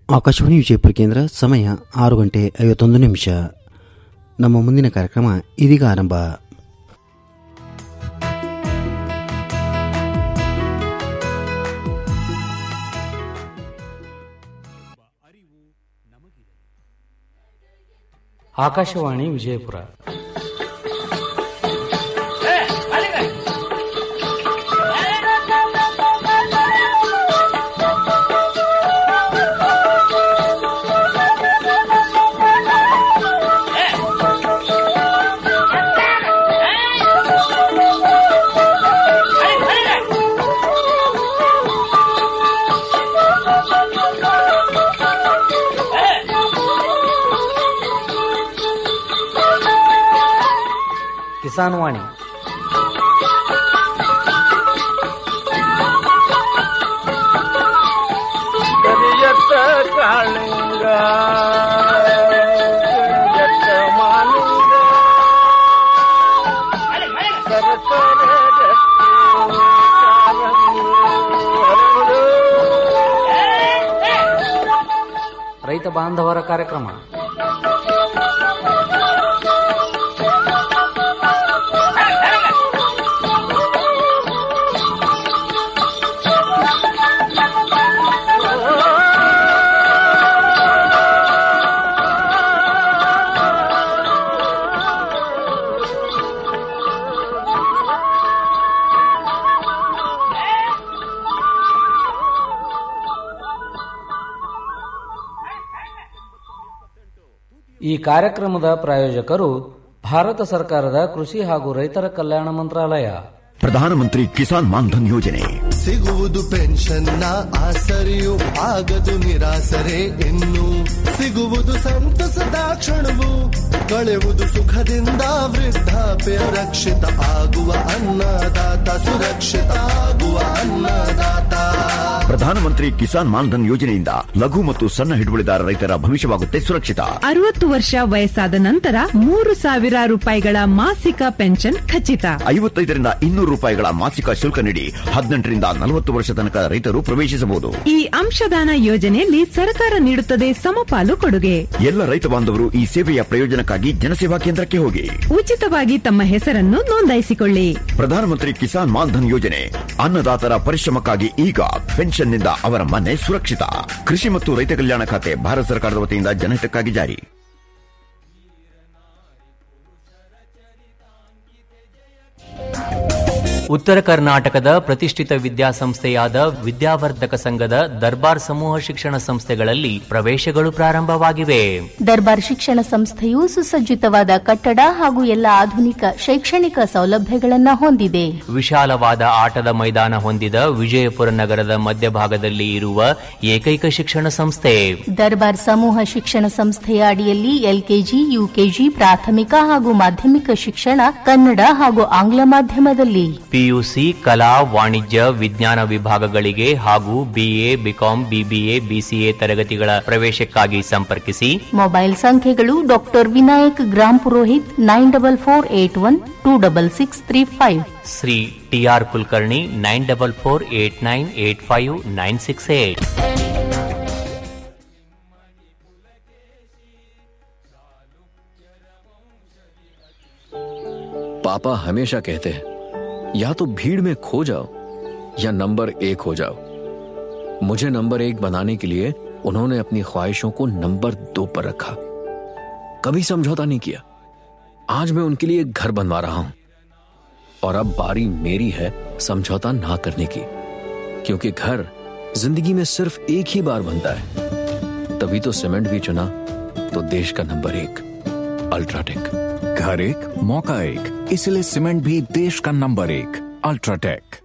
ಆಕಾಶವಾಣಿ ವಿಜಯಪುರ ಕೇಂದ್ರ ಸಮಯ ಆರು ಗಂಟೆ ಐವತ್ತೊಂದು ನಿಮಿಷ ನಮ್ಮ ಮುಂದಿನ ಕಾರ್ಯಕ್ರಮ ಇದೀಗ ಆರಂಭ ಆಕಾಶವಾಣಿ ವಿಜಯಪುರ ಕಿಸಾನ್ ವಾಣಿ ಕರಿಯತ್ತ ಕಾಳಿಂಗ ಕರಿಯತ್ತ ಮಾಲಿಂಗ ಸರಸರ ಗಟ್ಟಿ ಕಾಲಂಗಿ ಹರಡು. ರೈತ ಬಾಂಧವರ ಕಾರ್ಯಕ್ರಮ ಈ ಕಾರ್ಯಕ್ರಮದ ಪ್ರಾಯೋಜಕರು ಭಾರತ ಸರ್ಕಾರದ ಕೃಷಿ ಹಾಗೂ ರೈತರ ಕಲ್ಯಾಣ ಮಂತ್ರಾಲಯ ಪ್ರಧಾನಮಂತ್ರಿ ಕಿಸಾನ್ ಮಾನ್ಧನ್ ಯೋಜನೆ ಸಿಗುವುದು ಪೆನ್ಷನ್ನ ಆಸರೆಯು ಆಗದು ನಿರಾಸರೆ ಇನ್ನು ಸಿಗುವುದು ಸಂತಸದ ಕ್ಷಣವು ಕಳೆಯುವುದು ಸುಖದಿಂದ ವೃದ್ಧಾಪ್ಯ ರಕ್ಷಿತ ಆಗುವ ಅನ್ನದಾತ ಸುರಕ್ಷಿತ ಆಗುವ ಅನ್ನದಾತ ಪ್ರಧಾನಮಂತ್ರಿ ಕಿಸಾನ್ ಮಾನ್ಧನ್ ಯೋಜನೆಯಿಂದ ಲಘು ಮತ್ತು ಸಣ್ಣ ಹಿಡುವಳಿದಾರ ರೈತರ ಭವಿಷ್ಯವಾಗುತ್ತೆ ಸುರಕ್ಷಿತ ಅರವತ್ತು ವರ್ಷ ವಯಸ್ಸಾದ ನಂತರ ಮೂರು ಸಾವಿರ ರೂಪಾಯಿಗಳ ಮಾಸಿಕ ಪೆನ್ಷನ್ ಖಚಿತ ಐವತ್ತೈದರಿಂದ ಇನ್ನೂರು ರೂಪಾಯಿಗಳ ಮಾಸಿಕ ಶುಲ್ಕ ನೀಡಿ ಹದಿನೆಂಟರಿಂದ ನಲವತ್ತು ವರ್ಷ ತನಕ ರೈತರು ಪ್ರವೇಶಿಸಬಹುದು ಈ ಅಂಶದಾನ ಯೋಜನೆಯಲ್ಲಿ ಸರ್ಕಾರ ನೀಡುತ್ತದೆ ಸಮಪಾಲು ಕೊಡುಗೆ ಎಲ್ಲ ರೈತ ಬಾಂಧವರು ಈ ಸೇವೆಯ ಪ್ರಯೋಜನಕ್ಕಾಗಿ ಜನಸೇವಾ ಕೇಂದ್ರಕ್ಕೆ ಹೋಗಿ ಉಚಿತವಾಗಿ ತಮ್ಮ ಹೆಸರನ್ನು ನೋಂದಾಯಿಸಿಕೊಳ್ಳಿ ಪ್ರಧಾನಮಂತ್ರಿ ಕಿಸಾನ್ ಮಾನ್ಧನ್ ಯೋಜನೆ ಅನ್ನದಾತರ ಪರಿಶ್ರಮಕ್ಕಾಗಿ ಈಗ ಪೆನ್ಷನ್ನಿಂದ ಅವರ ಮನೆ ಸುರಕ್ಷಿತ ಕೃಷಿ ಮತ್ತು ರೈತ ಕಲ್ಯಾಣ ಖಾತೆ ಭಾರತ ಸರ್ಕಾರದ ವತಿಯಿಂದ ಜನಹಿತಕ್ಕಾಗಿ ಜಾರಿ ಉತ್ತರ ಕರ್ನಾಟಕದ ಪ್ರತಿಷ್ಠಿತ ವಿದ್ಯಾಸಂಸ್ಥೆಯಾದ ವಿದ್ಯಾವರ್ಧಕ ಸಂಘದ ದರ್ಬಾರ್ ಸಮೂಹ ಶಿಕ್ಷಣ ಸಂಸ್ಥೆಗಳಲ್ಲಿ ಪ್ರವೇಶಗಳು ಪ್ರಾರಂಭವಾಗಿವೆ ದರ್ಬಾರ್ ಶಿಕ್ಷಣ ಸಂಸ್ಥೆಯು ಸುಸಜ್ಜಿತವಾದ ಕಟ್ಟಡ ಹಾಗೂ ಎಲ್ಲ ಆಧುನಿಕ ಶೈಕ್ಷಣಿಕ ಸೌಲಭ್ಯಗಳನ್ನ ಹೊಂದಿದೆ ವಿಶಾಲವಾದ ಆಟದ ಮೈದಾನ ಹೊಂದಿದ ವಿಜಯಪುರ ನಗರದ ಮಧ್ಯಭಾಗದಲ್ಲಿ ಇರುವ ಏಕೈಕ ಶಿಕ್ಷಣ ಸಂಸ್ಥೆ ದರ್ಬಾರ್ ಸಮೂಹ ಶಿಕ್ಷಣ ಸಂಸ್ಥೆಯ ಅಡಿಯಲ್ಲಿ ಎಲ್ಕೆಜಿ ಯುಕೆಜಿ ಪ್ರಾಥಮಿಕ ಹಾಗೂ ಮಾಧ್ಯಮಿಕ ಶಿಕ್ಷಣ ಕನ್ನಡ ಹಾಗೂ ಆಂಗ್ಲ ಮಾಧ್ಯಮದಲ್ಲಿ ಪಿಯುಸಿ ಕಲಾ ವಾಣಿಜ್ಯ ವಿಜ್ಞಾನ ವಿಭಾಗಗಳಿಗೆ ಹಾಗೂ ಬಿಎ ಬಿಕಾಂ ಬಿಬಿಎ ಬಿಸಿಎ ತರಗತಿಗಳ ಪ್ರವೇಶಕ್ಕಾಗಿ ಸಂಪರ್ಕಿಸಿ ಮೊಬೈಲ್ ಸಂಖ್ಯೆಗಳು doctor Vinayak Grampurohit nine double four eight one two double six three five Shri T R Kulkarni nine double four eight nine eight five nine six eight पापा हमेशा कहते हैं या तो भीड़ में खो जाओ या नंबर एक हो जाओ मुझे नंबर एक बनाने के लिए उन्होंने अपनी ख्वाहिशों को नंबर दो पर रखा कभी समझौता नहीं किया आज मैं उनके लिए एक घर बनवा रहा हूं और अब बारी मेरी है समझौता ना करने की क्योंकि घर जिंदगी में सिर्फ एक ही बार बनता है तभी तो सीमेंट भी चुना तो देश का नंबर एक अल्ट्राटेक घर एक मौका एक इसलिए सीमेंट भी देश का नंबर एक अल्ट्राटेक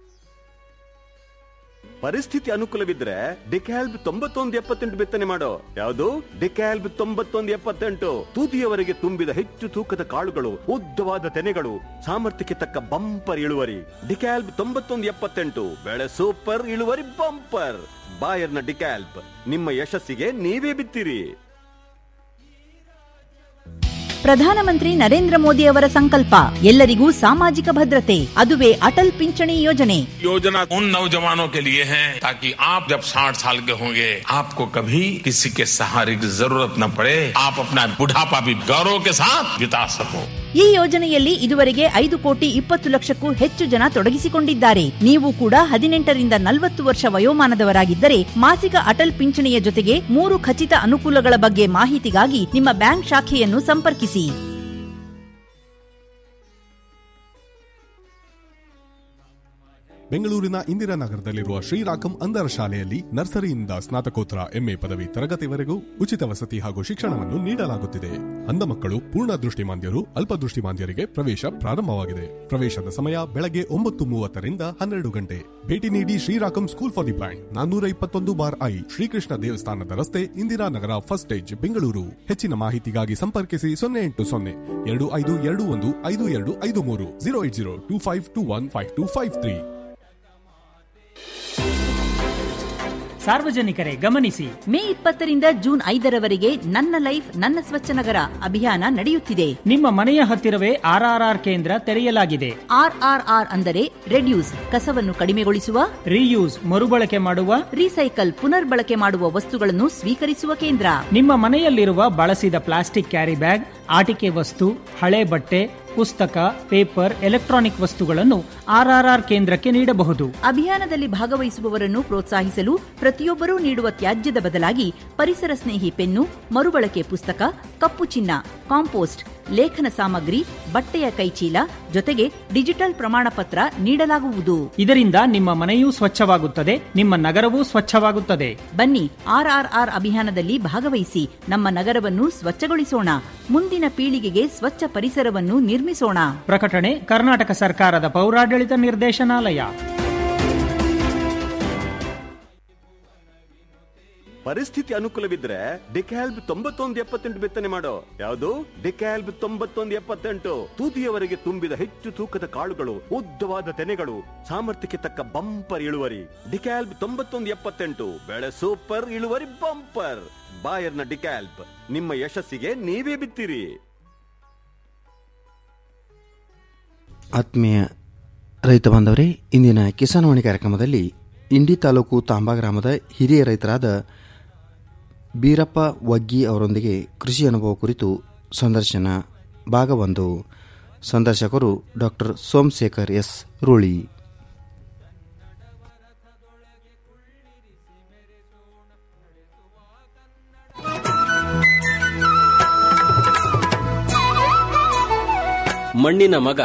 ಪರಿಸ್ಥಿತಿ ಅನುಕೂಲವಿದ್ರೆ ಡಿಕ್ಯಾಲ್ಬ್ ತೊಂಬತ್ತೊಂದು ಎಪ್ಪತ್ತೆಂಟು ಬಿತ್ತನೆ ಮಾಡೋ ಯಾವುದು ಡಿಕ್ಯಾಲ್ಬ್ ತೊಂಬತ್ತೊಂದು ಎಪ್ಪತ್ತೆಂಟು ತೂತಿಯವರೆಗೆ ತುಂಬಿದ ಹೆಚ್ಚು ತೂಕದ ಕಾಳುಗಳು ಉದ್ದವಾದ ತೆನೆಗಳು ಸಾಮರ್ಥ್ಯಕ್ಕೆ ತಕ್ಕ ಬಂಪರ್ ಇಳುವರಿ ಡಿಕ್ಯಾಲ್ಬ್ ತೊಂಬತ್ತೊಂದು ಎಪ್ಪತ್ತೆಂಟು ಬೆಳೆ ಸೂಪರ್ ಇಳುವರಿ ಬಂಪರ್ ಬಾಯರ್ನ ಡಿಕ್ಯಾಲ್ಬ್ ನಿಮ್ಮ ಯಶಸ್ಸಿಗೆ ನೀವೇ ಬಿತ್ತಿರಿ ಪ್ರಧಾನಮಂತ್ರಿ ನರೇಂದ್ರ ಮೋದಿ ಅವರ ಸಂಕಲ್ಪ ಎಲ್ಲರಿಗೂ ಸಾಮಾಜಿಕ ಭದ್ರತೆ ಅದುವೇ ಅಟಲ್ ಪಿಂಚಣಿ ಯೋಜನೆ योजना उन नौजवानों के लिए है ताकि आप जब 60 साल के होंगे आपको कभी किसी के सहारे की जरूरत न पड़े आप अपना बुढ़ापा भी गौरव के साथ बिता सको ಈ ಯೋಜನೆಯಲ್ಲಿ ಇದುವರೆಗೆ ಐದು ಕೋಟಿ ಇಪ್ಪತ್ತು ಲಕ್ಷಕ್ಕೂ ಹೆಚ್ಚು ಜನ ತೊಡಗಿಸಿಕೊಂಡಿದ್ದಾರೆ ನೀವು ಕೂಡ ಹದಿನೆಂಟರಿಂದ ನಲವತ್ತು ವರ್ಷ ವಯೋಮಾನದವರಾಗಿದ್ದರೆ ಮಾಸಿಕ ಅಟಲ್ ಪಿಂಚಣಿಯ ಜೊತೆಗೆ ಮೂರು ಖಚಿತ ಅನುಕೂಲಗಳ ಬಗ್ಗೆ ಮಾಹಿತಿಗಾಗಿ ನಿಮ್ಮ ಬ್ಯಾಂಕ್ ಶಾಖೆಯನ್ನು ಸಂಪರ್ಕಿಸಿ ಬೆಂಗಳೂರಿನ ಇಂದಿರಾನಗರದಲ್ಲಿರುವ ಶ್ರೀರಾಕಂ ಅಂಧರ ಶಾಲೆಯಲ್ಲಿ ನರ್ಸರಿಯಿಂದ ಸ್ನಾತಕೋತ್ತರ ಎಂಎ ಪದವಿ ತರಗತಿವರೆಗೂ ಉಚಿತ ವಸತಿ ಹಾಗೂ ಶಿಕ್ಷಣವನ್ನು ನೀಡಲಾಗುತ್ತಿದೆ ಅಂಧ ಮಕ್ಕಳು ಪೂರ್ಣ ದೃಷ್ಟಿಮಾಂದ್ಯರು ಅಲ್ಪದೃಷ್ಟಿಮಾಂದ್ಯರಿಗೆ ಪ್ರವೇಶ ಪ್ರಾರಂಭವಾಗಿದೆ ಪ್ರವೇಶದ ಸಮಯ ಬೆಳಗ್ಗೆ ಒಂಬತ್ತು ಮೂವತ್ತರಿಂದ ಹನ್ನೆರಡು ಗಂಟೆ ಭೇಟಿ ನೀಡಿ ಶ್ರೀರಾಕಂ ಸ್ಕೂಲ್ ಫಾರ್ ದಿ ಬ್ಲೈಂಡ್ ನಾನ್ನೂರ ಇಪ್ಪತ್ತೊಂದು ಬಾರ್ ಐ ಶ್ರೀಕೃಷ್ಣ ದೇವಸ್ಥಾನದ ರಸ್ತೆ ಇಂದಿರಾನಗರ ಫಸ್ಟ್ ಸ್ಟೇಜ್ ಬೆಂಗಳೂರು ಹೆಚ್ಚಿನ ಮಾಹಿತಿಗಾಗಿ ಸಂಪರ್ಕಿಸಿ ಸೊನ್ನೆ ಎಂಟು ಸೊನ್ನೆ ಎರಡು ಐದು ಎರಡು ಒಂದು ಐದು ಎರಡು ಐದು ಮೂರು zero eight zero two five two one five two five three ಸಾರ್ವಜನಿಕರೇ ಗಮನಿಸಿ ಮೇ ಇಪ್ಪತ್ತರಿಂದ ಜೂನ್ ಐದರವರೆಗೆ ನನ್ನ ಲೈಫ್ ನನ್ನ ಸ್ವಚ್ಛ ನಗರ ಅಭಿಯಾನ ನಡೆಯುತ್ತಿದೆ ನಿಮ್ಮ ಮನೆಯ ಹತ್ತಿರವೇ ಆರ್ಆರ್ಆರ್ ಕೇಂದ್ರ ತೆರೆಯಲಾಗಿದೆ ಆರ್ಆರ್ಆರ್ ಅಂದರೆ ರೆಡ್ಯೂಸ್ ಕಸವನ್ನು ಕಡಿಮೆಗೊಳಿಸುವ ರೀಯೂಸ್ ಮರುಬಳಕೆ ಮಾಡುವ ರೀಸೈಕಲ್ ಪುನರ್ಬಳಕೆ ಮಾಡುವ ವಸ್ತುಗಳನ್ನು ಸ್ವೀಕರಿಸುವ ಕೇಂದ್ರ ನಿಮ್ಮ ಮನೆಯಲ್ಲಿರುವ ಬಳಸಿದ ಪ್ಲಾಸ್ಟಿಕ್ ಕ್ಯಾರಿ ಬ್ಯಾಗ್ ಆಟಿಕೆ ವಸ್ತು ಹಳೆ ಬಟ್ಟೆ ಪುಸ್ತಕ ಪೇಪರ್ ಎಲೆಕ್ಟ್ರಾನಿಕ್ ವಸ್ತುಗಳನ್ನು ಆರ್ಆರ್ಆರ್ ಕೇಂದ್ರಕ್ಕೆ ನೀಡಬಹುದು ಅಭಿಯಾನದಲ್ಲಿ ಭಾಗವಹಿಸುವವರನ್ನು ಪ್ರೋತ್ಸಾಹಿಸಲು ಪ್ರತಿಯೊಬ್ಬರೂ ನೀಡುವ ತ್ಯಾಜ್ಯದ ಬದಲಾಗಿ ಪರಿಸರ ಸ್ನೇಹಿ ಪೆನ್ನು ಮರುಬಳಕೆ ಪುಸ್ತಕ ಕಪ್ಪು ಚಿನ್ನ ಕಾಂಪೋಸ್ಟ್ ಲೇಖನ ಸಾಮಗ್ರಿ ಬಟ್ಟೆಯ ಕೈಚೀಲ ಜೊತೆಗೆ ಡಿಜಿಟಲ್ ಪ್ರಮಾಣ ಪತ್ರ ನೀಡಲಾಗುವುದು ಇದರಿಂದ ನಿಮ್ಮ ಮನೆಯೂ ಸ್ವಚ್ಛವಾಗುತ್ತದೆ ನಿಮ್ಮ ನಗರವೂ ಸ್ವಚ್ಛವಾಗುತ್ತದೆ ಬನ್ನಿ ಆರ್ಆರ್ಆರ್ ಅಭಿಯಾನದಲ್ಲಿ ಭಾಗವಹಿಸಿ ನಮ್ಮ ನಗರವನ್ನು ಸ್ವಚ್ಛಗೊಳಿಸೋಣ ಮುಂದಿನ ಪೀಳಿಗೆಗೆ ಸ್ವಚ್ಛ ಪರಿಸರವನ್ನು ನಿರ್ಮಿಸೋಣ ಪ್ರಕಟಣೆ ಕರ್ನಾಟಕ ಸರ್ಕಾರದ ಪೌರಾಡಳಿತ ನಿರ್ದೇಶನಾಲಯ ಪರಿಸ್ಥಿತಿ ಅನುಕೂಲವಿದ್ರೆ ಡಿಕ್ಯಾಲ್ಬ್ ತೊಂಬತ್ತೊಂದು ಎಪ್ಪತ್ತೆಂಟು ಬಿತ್ತನೆ ಮಾಡೋ ಯಾವುದು ಡಿಕ್ಯಾಲ್ಬ್ ತೊಂಬತ್ತೊಂದು ಎಪ್ಪತ್ತೆಂಟು ತುದಿಯವರೆಗೆ ತುಂಬಿದ ಹೆಚ್ಚು ತೂಕದ ಕಾಳುಗಳು ಉದ್ದವಾದ ತೆನೆಗಳು ಸಾಮರ್ಥ್ಯಕ್ಕೆ ತಕ್ಕ ಬಂಪರ್ ಇಳುವರಿ ಡಿಕ್ಯಾಲ್ಬ್ ತೊಂಬತ್ತೊಂದು ಎಪ್ಪತ್ತೆಂಟು ಬೆಳೆ ಸೂಪರ್ ಇಳುವರಿ ಬಂಪರ್ ಬಾಯರ್ನ ಡಿಕ್ಯಾಲ್ಬ್ ನಿಮ್ಮ ಯಶಸ್ಸಿಗೆ ನೀವೇ ಬಿತ್ತಿರಿ ಆತ್ಮೀಯ ರೈತ ಬಾಂಧವರೇ ಇಂದಿನ ಕಿಸಾನ್ವಾಣಿ ಕಾರ್ಯಕ್ರಮದಲ್ಲಿ ಇಂಡಿ ತಾಲೂಕು ತಾಂಬಾ ಗ್ರಾಮದ ಹಿರಿಯ ರೈತರಾದ ಬೀರಪ್ಪ ವಗ್ಗಿ ಅವರೊಂದಿಗೆ ಕೃಷಿ ಅನುಭವ ಕುರಿತು ಸಂದರ್ಶನ ಭಾಗ ಒಂದು ಸಂದರ್ಶಕರು ಡಾಕ್ಟರ್ ಸೋಮಶೇಖರ್ ಎಸ್ ರೂಳಿ ಮಣ್ಣಿನ ಮಗ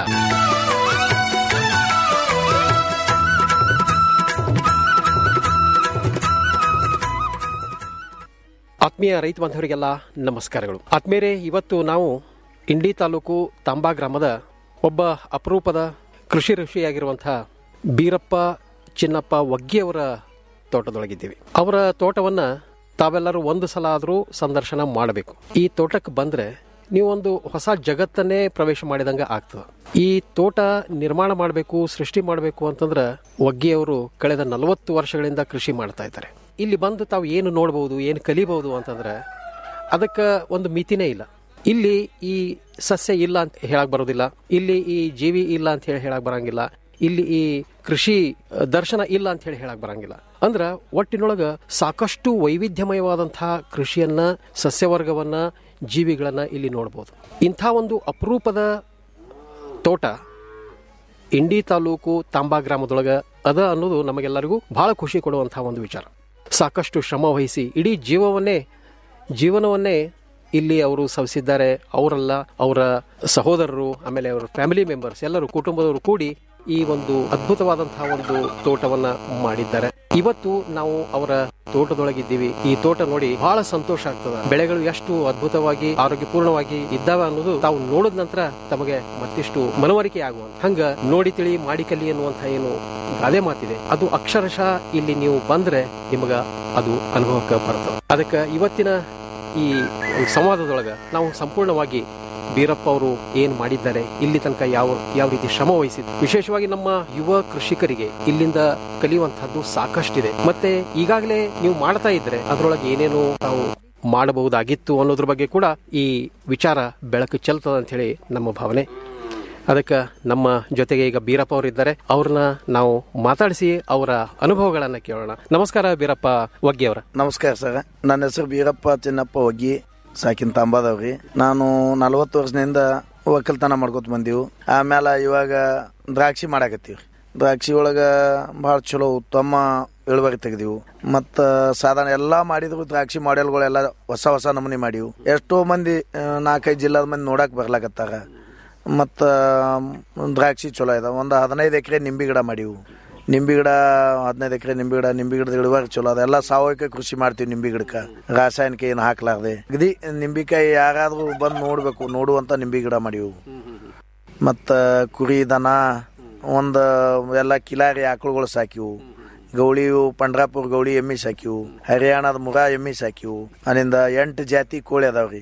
ಆತ್ಮೀಯ ರೈತ ಬಾಂಧವರಿಗೆಲ್ಲ ನಮಸ್ಕಾರಗಳು ಆತ್ಮೀಯರೇ ಇವತ್ತು ನಾವು ಇಂಡಿ ತಾಲೂಕು ತಾಂಬಾ ಗ್ರಾಮದ ಒಬ್ಬ ಅಪರೂಪದ ಕೃಷಿ ಋಷಿಯಾಗಿರುವಂತಹ ಬೀರಪ್ಪ ಚಿನ್ನಪ್ಪ ವಗ್ಗಿಯವರ ತೋಟದೊಳಗಿದ್ದೀವಿ ಅವರ ತೋಟವನ್ನ ತಾವೆಲ್ಲರೂ ಒಂದು ಸಲ ಆದರೂ ಸಂದರ್ಶನ ಮಾಡಬೇಕು ಈ ತೋಟಕ್ಕೆ ಬಂದ್ರೆ ನೀವೊಂದು ಹೊಸ ಜಗತ್ತನ್ನೇ ಪ್ರವೇಶ ಮಾಡಿದಂಗ ಆಗ್ತದೆ ಈ ತೋಟ ನಿರ್ಮಾಣ ಮಾಡಬೇಕು ಸೃಷ್ಟಿ ಮಾಡಬೇಕು ಅಂತಂದ್ರೆ ವಗ್ಗಿಯವರು ಕಳೆದ ನಲವತ್ತು ವರ್ಷಗಳಿಂದ ಕೃಷಿ ಮಾಡ್ತಾ ಇದ್ದಾರೆ ಇಲ್ಲಿ ಬಂದು ತಾವು ಏನು ನೋಡ್ಬೋದು ಏನು ಕಲಿಬಹುದು ಅಂತಂದ್ರೆ ಅದಕ್ಕೆ ಒಂದು ಮಿತಿನೇ ಇಲ್ಲ ಇಲ್ಲಿ ಈ ಸಸ್ಯ ಇಲ್ಲ ಅಂತ ಹೇಳಕ್ ಬರೋದಿಲ್ಲ ಇಲ್ಲಿ ಈ ಜೀವಿ ಇಲ್ಲ ಅಂತ ಹೇಳಿ ಹೇಳಕ್ ಬರಂಗಿಲ್ಲ ಇಲ್ಲಿ ಈ ಕೃಷಿ ಅ, ದರ್ಶನ ಇಲ್ಲ ಅಂತ ಹೇಳಿ ಹೇಳಕ್ ಬರಂಗಿಲ್ಲ ಅಂದ್ರ ಒಟ್ಟಿನೊಳಗ ಸಾಕಷ್ಟು ವೈವಿಧ್ಯಮಯವಾದಂತಹ ಕೃಷಿಯನ್ನ ಸಸ್ಯವರ್ಗವನ್ನ ಜೀವಿಗಳನ್ನ ಇಲ್ಲಿ ನೋಡಬಹುದು ಇಂಥ ಒಂದು ಅಪರೂಪದ ತೋಟ ಇಂಡಿ ತಾಲೂಕು ತಾಂಬಾ ಗ್ರಾಮದೊಳಗ ಅದ ಅನ್ನೋದು ನಮಗೆಲ್ಲರಿಗೂ ಬಹಳ ಖುಷಿ ಕೊಡುವಂತಹ ಒಂದು ವಿಚಾರ ಸಾಕಷ್ಟು ಶ್ರಮ ವಹಿಸಿ ಇಡೀ ಜೀವವನ್ನೇ ಜೀವನವನ್ನೇ ಇಲ್ಲಿ ಅವರು ಸವಿಸಿದ್ದಾರೆ ಅವರೆಲ್ಲ ಅವರ ಸಹೋದರರು ಆಮೇಲೆ ಅವರ ಫ್ಯಾಮಿಲಿ ಮೆಂಬರ್ಸ್ ಎಲ್ಲರೂ ಕುಟುಂಬದವರು ಕೂಡಿ ಈ ಒಂದು ಅದ್ಭುತವಾದಂತಹ ಒಂದು ತೋಟವನ್ನ ಮಾಡಿದ್ದಾರೆ ಇವತ್ತು ನಾವು ಅವರ ತೋಟದೊಳಗಿದ್ದೀವಿ ಈ ತೋಟ ನೋಡಿ ಬಹಳ ಸಂತೋಷ ಆಗ್ತದ ಬೆಳೆಗಳು ಎಷ್ಟು ಅದ್ಭುತವಾಗಿ ಆರೋಗ್ಯಪೂರ್ಣವಾಗಿ ಇದ್ದಾವೆ ಅನ್ನೋದು ತಾವು ನೋಡಿದ ನಂತರ ತಮಗೆ ಮತ್ತಿಷ್ಟು ಮನವರಿಕೆ ಆಗುವಂತ ಹಂಗ ನೋಡಿ ತಿಳಿ ಮಾಡಿ ಕಲಿ ಅನ್ನುವಂತ ಏನು ಗಾದೆ ಮಾತಿದೆ ಅದು ಅಕ್ಷರಶಃ ಇಲ್ಲಿ ನೀವು ಬಂದ್ರೆ ನಿಮಗ ಅದು ಅನುಭವಕ್ಕೆ ಬರ್ತದೆ ಅದಕ್ಕೆ ಇವತ್ತಿನ ಈ ಒಂದು ಸಂವಾದದೊಳಗ ನಾವು ಸಂಪೂರ್ಣವಾಗಿ ಬೀರಪ್ಪ ಅವರು ಏನ್ ಮಾಡಿದ್ದಾರೆ ಇಲ್ಲಿ ತನಕ ಯಾವ ಯಾವ ರೀತಿ ಶ್ರಮ ವಹಿಸಿದ್ರು ವಿಶೇಷವಾಗಿ ನಮ್ಮ ಯುವ ಕೃಷಿಕರಿಗೆ ಇಲ್ಲಿಂದ ಕಲಿಯುವಂತಹದ್ದು ಸಾಕಷ್ಟಿದೆ ಮತ್ತೆ ಈಗಾಗಲೇ ನೀವು ಮಾಡ್ತಾ ಇದ್ರೆ ಅದರೊಳಗೆ ಏನೇನು ತಾವು ಮಾಡಬಹುದಾಗಿತ್ತು ಅನ್ನೋದ್ರ ಬಗ್ಗೆ ಕೂಡ ಈ ವಿಚಾರ ಬೆಳಕು ಚೆಲ್ತದ ಅಂತ ಹೇಳಿ ನಮ್ಮ ಭಾವನೆ ಅದಕ್ಕೆ ನಮ್ಮ ಜೊತೆಗೆ ಈಗ ಬೀರಪ್ಪ ಅವರು ಇದ್ದಾರೆ ಅವ್ರನ್ನ ನಾವು ಮಾತಾಡಿಸಿ ಅವರ ಅನುಭವಗಳನ್ನ ಕೇಳೋಣ ನಮಸ್ಕಾರ ಬೀರಪ್ಪ ಒಗ್ಗಿ ಅವರ ನಮಸ್ಕಾರ ಸರ್ ನನ್ನ ಹೆಸರು ಬೀರಪ್ಪ ಚಿನ್ನಪ್ಪ ಒಗ್ಗಿ ಸಾಕಿನ ತಾಂಬಾದವ್ರಿ ನಾನು ನಲವತ್ತು ವರ್ಷದಿಂದ ಒಕ್ಕಲ್ತನ ಮಾಡ್ಕೊತ ಬಂದೀವಿ ಆಮೇಲೆ ಇವಾಗ ದ್ರಾಕ್ಷಿ ಮಾಡಾಕತ್ತೀವಿ ದ್ರಾಕ್ಷಿ ಒಳಗ ಭಾಳ ಚಲೋ ಉತ್ತಮ ಇಳುವರಿ ತೆಗ್ದೀವು ಮತ್ತು ಸಾಧಾರಣ ಎಲ್ಲ ಮಾಡಿದ್ರು ದ್ರಾಕ್ಷಿ ಮಾಡೆಲ್ಗಳೆಲ್ಲ ಹೊಸ ಹೊಸ ನಮೂನಿ ಮಾಡಿವು ಎಷ್ಟೋ ಮಂದಿ ಆ, ನಾಲ್ಕೈದು ಜಿಲ್ಲಾದ ಮಂದಿ ನೋಡಕ್ ಬರ್ಲಾಕತ್ತಾರ ಮತ್ತು ದ್ರಾಕ್ಷಿ ಚಲೋ ಇದಾವೆ ಒಂದು ಹದಿನೈದು ಎಕರೆ ನಿಂಬೆ ಗಿಡ ಮಾಡಿವು ನಿಂಬೆ ಗಿಡ ಹದಿನೈದು ಎಕರೆ ನಿಂಬೆ ಗಿಡ ನಿಂಬೆ ಗಿಡದ ಇಳುವರಿ ಚಲೋ ಅದ ಎಲ್ಲ ಸಾವಯವಿಕ ಕೃಷಿ ಮಾಡ್ತೀವಿ ನಿಂಬೆ ಗಿಡಕ್ಕೆ ರಾಸಾಯನಿಕ ಏನು ಹಾಕ್ಲಾರ್ದೆ ಅಗದಿ ನಿಂಬಿಕಾಯಿ ಯಾರಾದ್ರೂ ಬಂದು ನೋಡ್ಬೇಕು ನೋಡುವಂತ ನಿಂಬೆ ಗಿಡ ಮಾಡಿವು ಮತ್ತು ಕುರಿ ದನ ಒಂದು ಎಲ್ಲ ಕಿಲಾರಿ ಆಕಳುಗಳು ಸಾಕಿವು ಗೌಳಿಯು ಪಂಡ್ರಾಪುರ ಗೌಳಿ ಎಮ್ಮಿ ಸಾಕಿವು ಹರಿಯಾಣದ ಮುರಾ ಎಮ್ಮಿ ಸಾಕಿವು ಅಲ್ಲಿಂದ ಎಂಟು ಜಾತಿ ಕೋಳಿ ಅದಾವ್ರಿ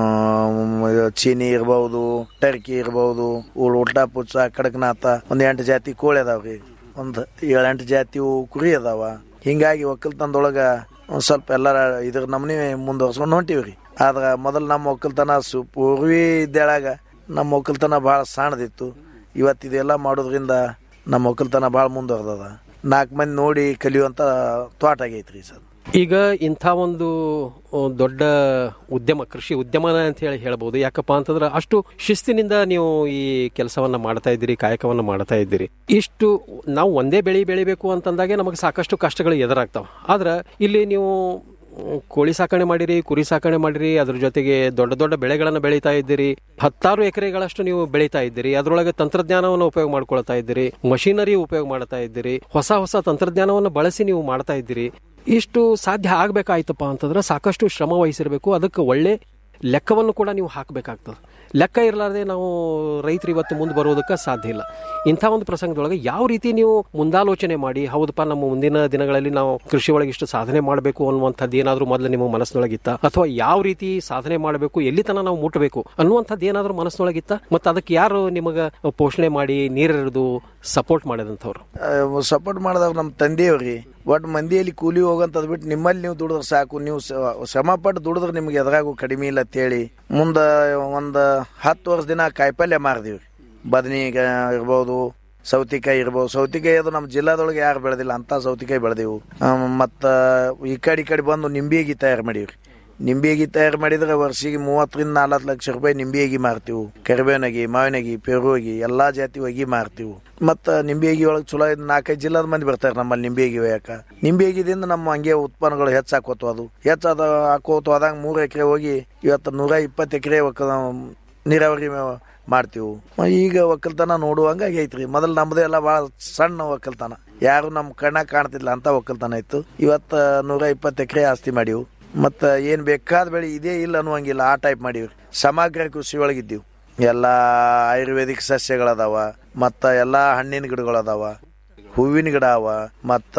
ಆಮ್, ಚೀನಿ ಇರ್ಬಹುದು ಟರ್ಕಿ ಇರ್ಬಹುದು ಉಲ್ಟಾ ಪುಚ್ಚ ಕಡಕ್ನಾಥ ಒಂದ್ ಎಂಟು ಜಾತಿ ಕೋಳಿ ಅದಾವ್ರಿ ಒಂದ್ ಏಳೆಂಟು ಜಾತಿ ಕುರಿ ಅದಾವ ಹಿಂಗಾಗಿ ಒಕ್ಕಲ್ತನದೊಳಗ ಒಂದ್ ಸ್ವಲ್ಪ ಎಲ್ಲಾರ ಇದ್ರ ನಮ್ನಿ ಮುಂದುವರ್ಸ್ಕೊಂಡು ಹೊಂಟಿವ್ರಿ ಆದ್ರ ಮೊದಲು ನಮ್ಮ ಒಕ್ಕಲ್ತನ ಸು ಪೂರ್ವಿ ಇದ್ದೇಳಾಗ ನಮ್ಮ ಒಕ್ಕಲ್ತನ ಭಾಳ ಸಣ್ಣದಿತ್ತು ಇವತ್ತು ಇದೆಲ್ಲ ಮಾಡೋದ್ರಿಂದ ನಮ್ಮ ಒಕ್ಕಲ್ತನ ಭಾಳ ಮುಂದುವರ್ದದ ನಾಲ್ಕು ಮಂದಿ ನೋಡಿ ಕಲಿಯುವಂತ ತೋಟ ಆಗೈತ್ರಿ ಸರ್ ಈಗ ಇಂಥ ಒಂದು ಆ, ದೊಡ್ಡ ಉದ್ಯಮ ಕೃಷಿ ಉದ್ಯಮನ ಅಂತ ಹೇಳಿ ಹೇಳ್ಬೋದು ಯಾಕಪ್ಪ ಅಂತಂದ್ರೆ ಅಷ್ಟು ಶಿಸ್ತಿನಿಂದ ನೀವು ಈ ಕೆಲಸವನ್ನ ಮಾಡ್ತಾ ಇದ್ದೀರಿ ಕಾಯಕವನ್ನ ಮಾಡ್ತಾ ಇದ್ದೀರಿ ಇಷ್ಟು ನಾವು ಒಂದೇ ಬೆಳೆ ಬೆಳಿಬೇಕು ಅಂತಂದಾಗೆ ನಮಗೆ ಸಾಕಷ್ಟು ಕಷ್ಟಗಳು ಎದುರಾಗ್ತಾವ ಆದ್ರೆ ಇಲ್ಲಿ ನೀವು ಮ್, ಕೋಳಿ ಸಾಕಣೆ ಮಾಡಿರಿ ಕುರಿ ಸಾಕಣೆ ಮಾಡಿರಿ ಅದ್ರ ಜೊತೆಗೆ ದೊಡ್ಡ ದೊಡ್ಡ ಬೆಳೆಗಳನ್ನು ಬೆಳೀತಾ ಇದ್ದೀರಿ ಹತ್ತಾರು ಎಕರೆಗಳಷ್ಟು ನೀವು ಬೆಳೀತಾ ಇದ್ದೀರಿ ಅದರೊಳಗೆ ತಂತ್ರಜ್ಞಾನವನ್ನು ಉಪಯೋಗ ಮಾಡ್ಕೊಳ್ತಾ ಇದ್ದೀರಿ ಮಷೀನರಿ ಉಪಯೋಗ ಮಾಡ್ತಾ ಇದ್ದೀರಿ ಹೊಸ ಹೊಸ ತಂತ್ರಜ್ಞಾನವನ್ನು ಬಳಸಿ ನೀವು ಮಾಡ್ತಾ ಇದ್ದೀರಿ ಇಷ್ಟು ಸಾಧ್ಯ ಆಗ್ಬೇಕಾಯ್ತಪ್ಪ ಅಂತಂದ್ರೆ ಸಾಕಷ್ಟು ಶ್ರಮ ವಹಿಸಿರ್ಬೇಕು ಅದಕ್ಕೆ ಒಳ್ಳೆ ಲೆಕ್ಕವನ್ನು ಕೂಡ ನೀವು ಹಾಕಬೇಕಾಗ್ತದೆ ಲೆಕ್ಕ ಇರಲಾರ್ದೆ ನಾವು ರೈತರು ಇವತ್ತು ಮುಂದೆ ಬರೋದಕ್ಕೆ ಸಾಧ್ಯ ಇಲ್ಲ ಇಂಥ ಒಂದು ಪ್ರಸಂಗದೊಳಗೆ ಯಾವ ರೀತಿ ನೀವು ಮುಂದಾಲೋಚನೆ ಮಾಡಿ ಹೌದಪ್ಪ ನಮ್ಮ ಮುಂದಿನ ದಿನಗಳಲ್ಲಿ ನಾವು ಕೃಷಿ ಒಳಗೆ ಇಷ್ಟು ಸಾಧನೆ ಮಾಡಬೇಕು ಅನ್ನುವಂಥದ್ದು ಏನಾದರೂ ಮೊದಲು ನಿಮ್ಮ ಮನಸ್ಸಿನೊಳಗಿತ್ತ ಅಥವಾ ಯಾವ ರೀತಿ ಸಾಧನೆ ಮಾಡಬೇಕು ಎಲ್ಲಿ ತನಕ ನಾವು ಮುಟ್ಟಬೇಕು ಅನ್ನುವಂಥದ್ದು ಏನಾದರೂ ಮನಸ್ಸಿನೊಳಗಿತ್ತ ಮತ್ತು ಅದಕ್ಕೆ ಯಾರು ನಿಮಗೆ ಪೋಷಣೆ ಮಾಡಿ ನೀರೆರೆದು ಸಪೋರ್ಟ್ ಮಾಡಿದಂಥವ್ರು ಸಪೋರ್ಟ್ ಮಾಡಿದವ್ರು ನಮ್ಮ ತಂದೆಯವ್ರಿ ಒಟ್ಟು ಮಂದಿಯಲ್ಲಿ ಕೂಲಿ ಹೋಗಂತದ್ ಬಿಟ್ಟು ನಿಮ್ಮಲ್ಲಿ ನೀವು ದುಡಿದ್ರೆ ಸಾಕು ನೀವು ಸ- ಶ್ರಮ ಪಟ್ಟು ದುಡಿದ್ರೆ ನಿಮ್ಗೆ ಎದುರಾಗೂ ಕಡಿಮೆ ಇಲ್ಲ ಅಂತೇಳಿ ಮುಂದೆ ಒಂದು ಹತ್ತು ವರ್ಷ ದಿನ ಕಾಯಿಪಲ್ಯ ಮಾರಿದೀವಿ ಬದನಿ ಇರ್ಬೋದು ಸೌತಿಕಾಯಿ ಇರ್ಬೋದು ಸೌತಿಕಾಯಿ ಅದು ನಮ್ಮ ಜಿಲ್ಲಾದೊಳಗೆ ಯಾರು ಬೆಳೆದಿಲ್ಲ ಅಂತ ಸೌತಿಕಾಯಿ ಬೆಳೆದೆವು ಮತ್ತು ಈ ಕಡೆ ಈ ಕಡೆ ಬಂದು ನಿಂಬೆಗಿ ತಯಾರು ಮಾಡೀವಿ ನಿಂಬೆಗಿ ತಯಾರು ಮಾಡಿದ್ರೆ ವರ್ಷಿಗೆ ಮೂವತ್ತರಿಂದ ನಾಲ್ಕು ಲಕ್ಷ ರೂಪಾಯಿ ನಿಂಬೆಗಿ ಮಾರ್ತೀವಿ ಕರಿಬೇವನಗಿ ಮಾವಿನಗಿ ಪೆರುಗಿ ಎಲ್ಲಾ ಜಾತಿ ಹೊಗಿ ಮಾರ್ತೀವಿ ಮತ್ತ ನಿಂಬೆಗಿ ಒಳಗೆ ಚಲೋ ಇದ್ ನಾಲ್ಕೈದು ಜಿಲ್ಲಾದ ಮಂದಿ ಬರ್ತಾರೆ ನಮ್ಮಲ್ಲಿ ನಿಂಬೆಗಿ ಒಯ್ಯಾಕ ನಿಂಬೆಗಿದಿಂದ ನಮ್ಮ ಹಂಗೆ ಉತ್ಪನ್ನಗಳು ಹೆಚ್ಚಾಕೋತು ಅದು ಹೆಚ್ಚಾದ ಹಾಕೋತು ಆದಂಗ ಮೂರು ಎಕರೆ ಹೋಗಿ ಇವತ್ತು ನೂರ ಇಪ್ಪತ್ತು ಎಕರೆ ನೀರಾವರಿ ಮಾಡ್ತೀವಿ ಈಗ ಒಕ್ಕಲ್ತನ ನೋಡುವಂಗ ಆಗೈತ್ರಿ ಮೊದಲು ನಮ್ದು ಎಲ್ಲ ಭಾಳ ಸಣ್ಣ ಒಕ್ಕಲ್ತನ ಯಾರು ನಮ್ಮ ಕಣ್ಣ ಕಾಣ್ತಿಲ್ಲ ಅಂತ ಒಕ್ಕಲ್ತನ ಇತ್ತು ಇವತ್ತ ನೂರ ಇಪ್ಪತ್ತು ಎಕರೆ ಆಸ್ತಿ ಮಾಡಿವು ಮತ್ತ ಏನ್ ಬೇಕಾದ ಬೆಳೆ ಇದೇ ಇಲ್ಲ ಅನ್ನುವಂಗಿಲ್ಲ ಆ ಟೈಪ್ ಮಾಡೀವಿ ಸಮಗ್ರ ಕೃಷಿ ಒಳಗಿದ್ದೀವಿ ಎಲ್ಲಾ ಆಯುರ್ವೇದಿಕ್ ಸಸ್ಯಗಳದಾವ ಮತ್ತ ಎಲ್ಲಾ ಹಣ್ಣಿನ ಗಿಡಗಳದಾವ ಹೂವಿನ ಗಿಡ ಅವ ಮತ್ತ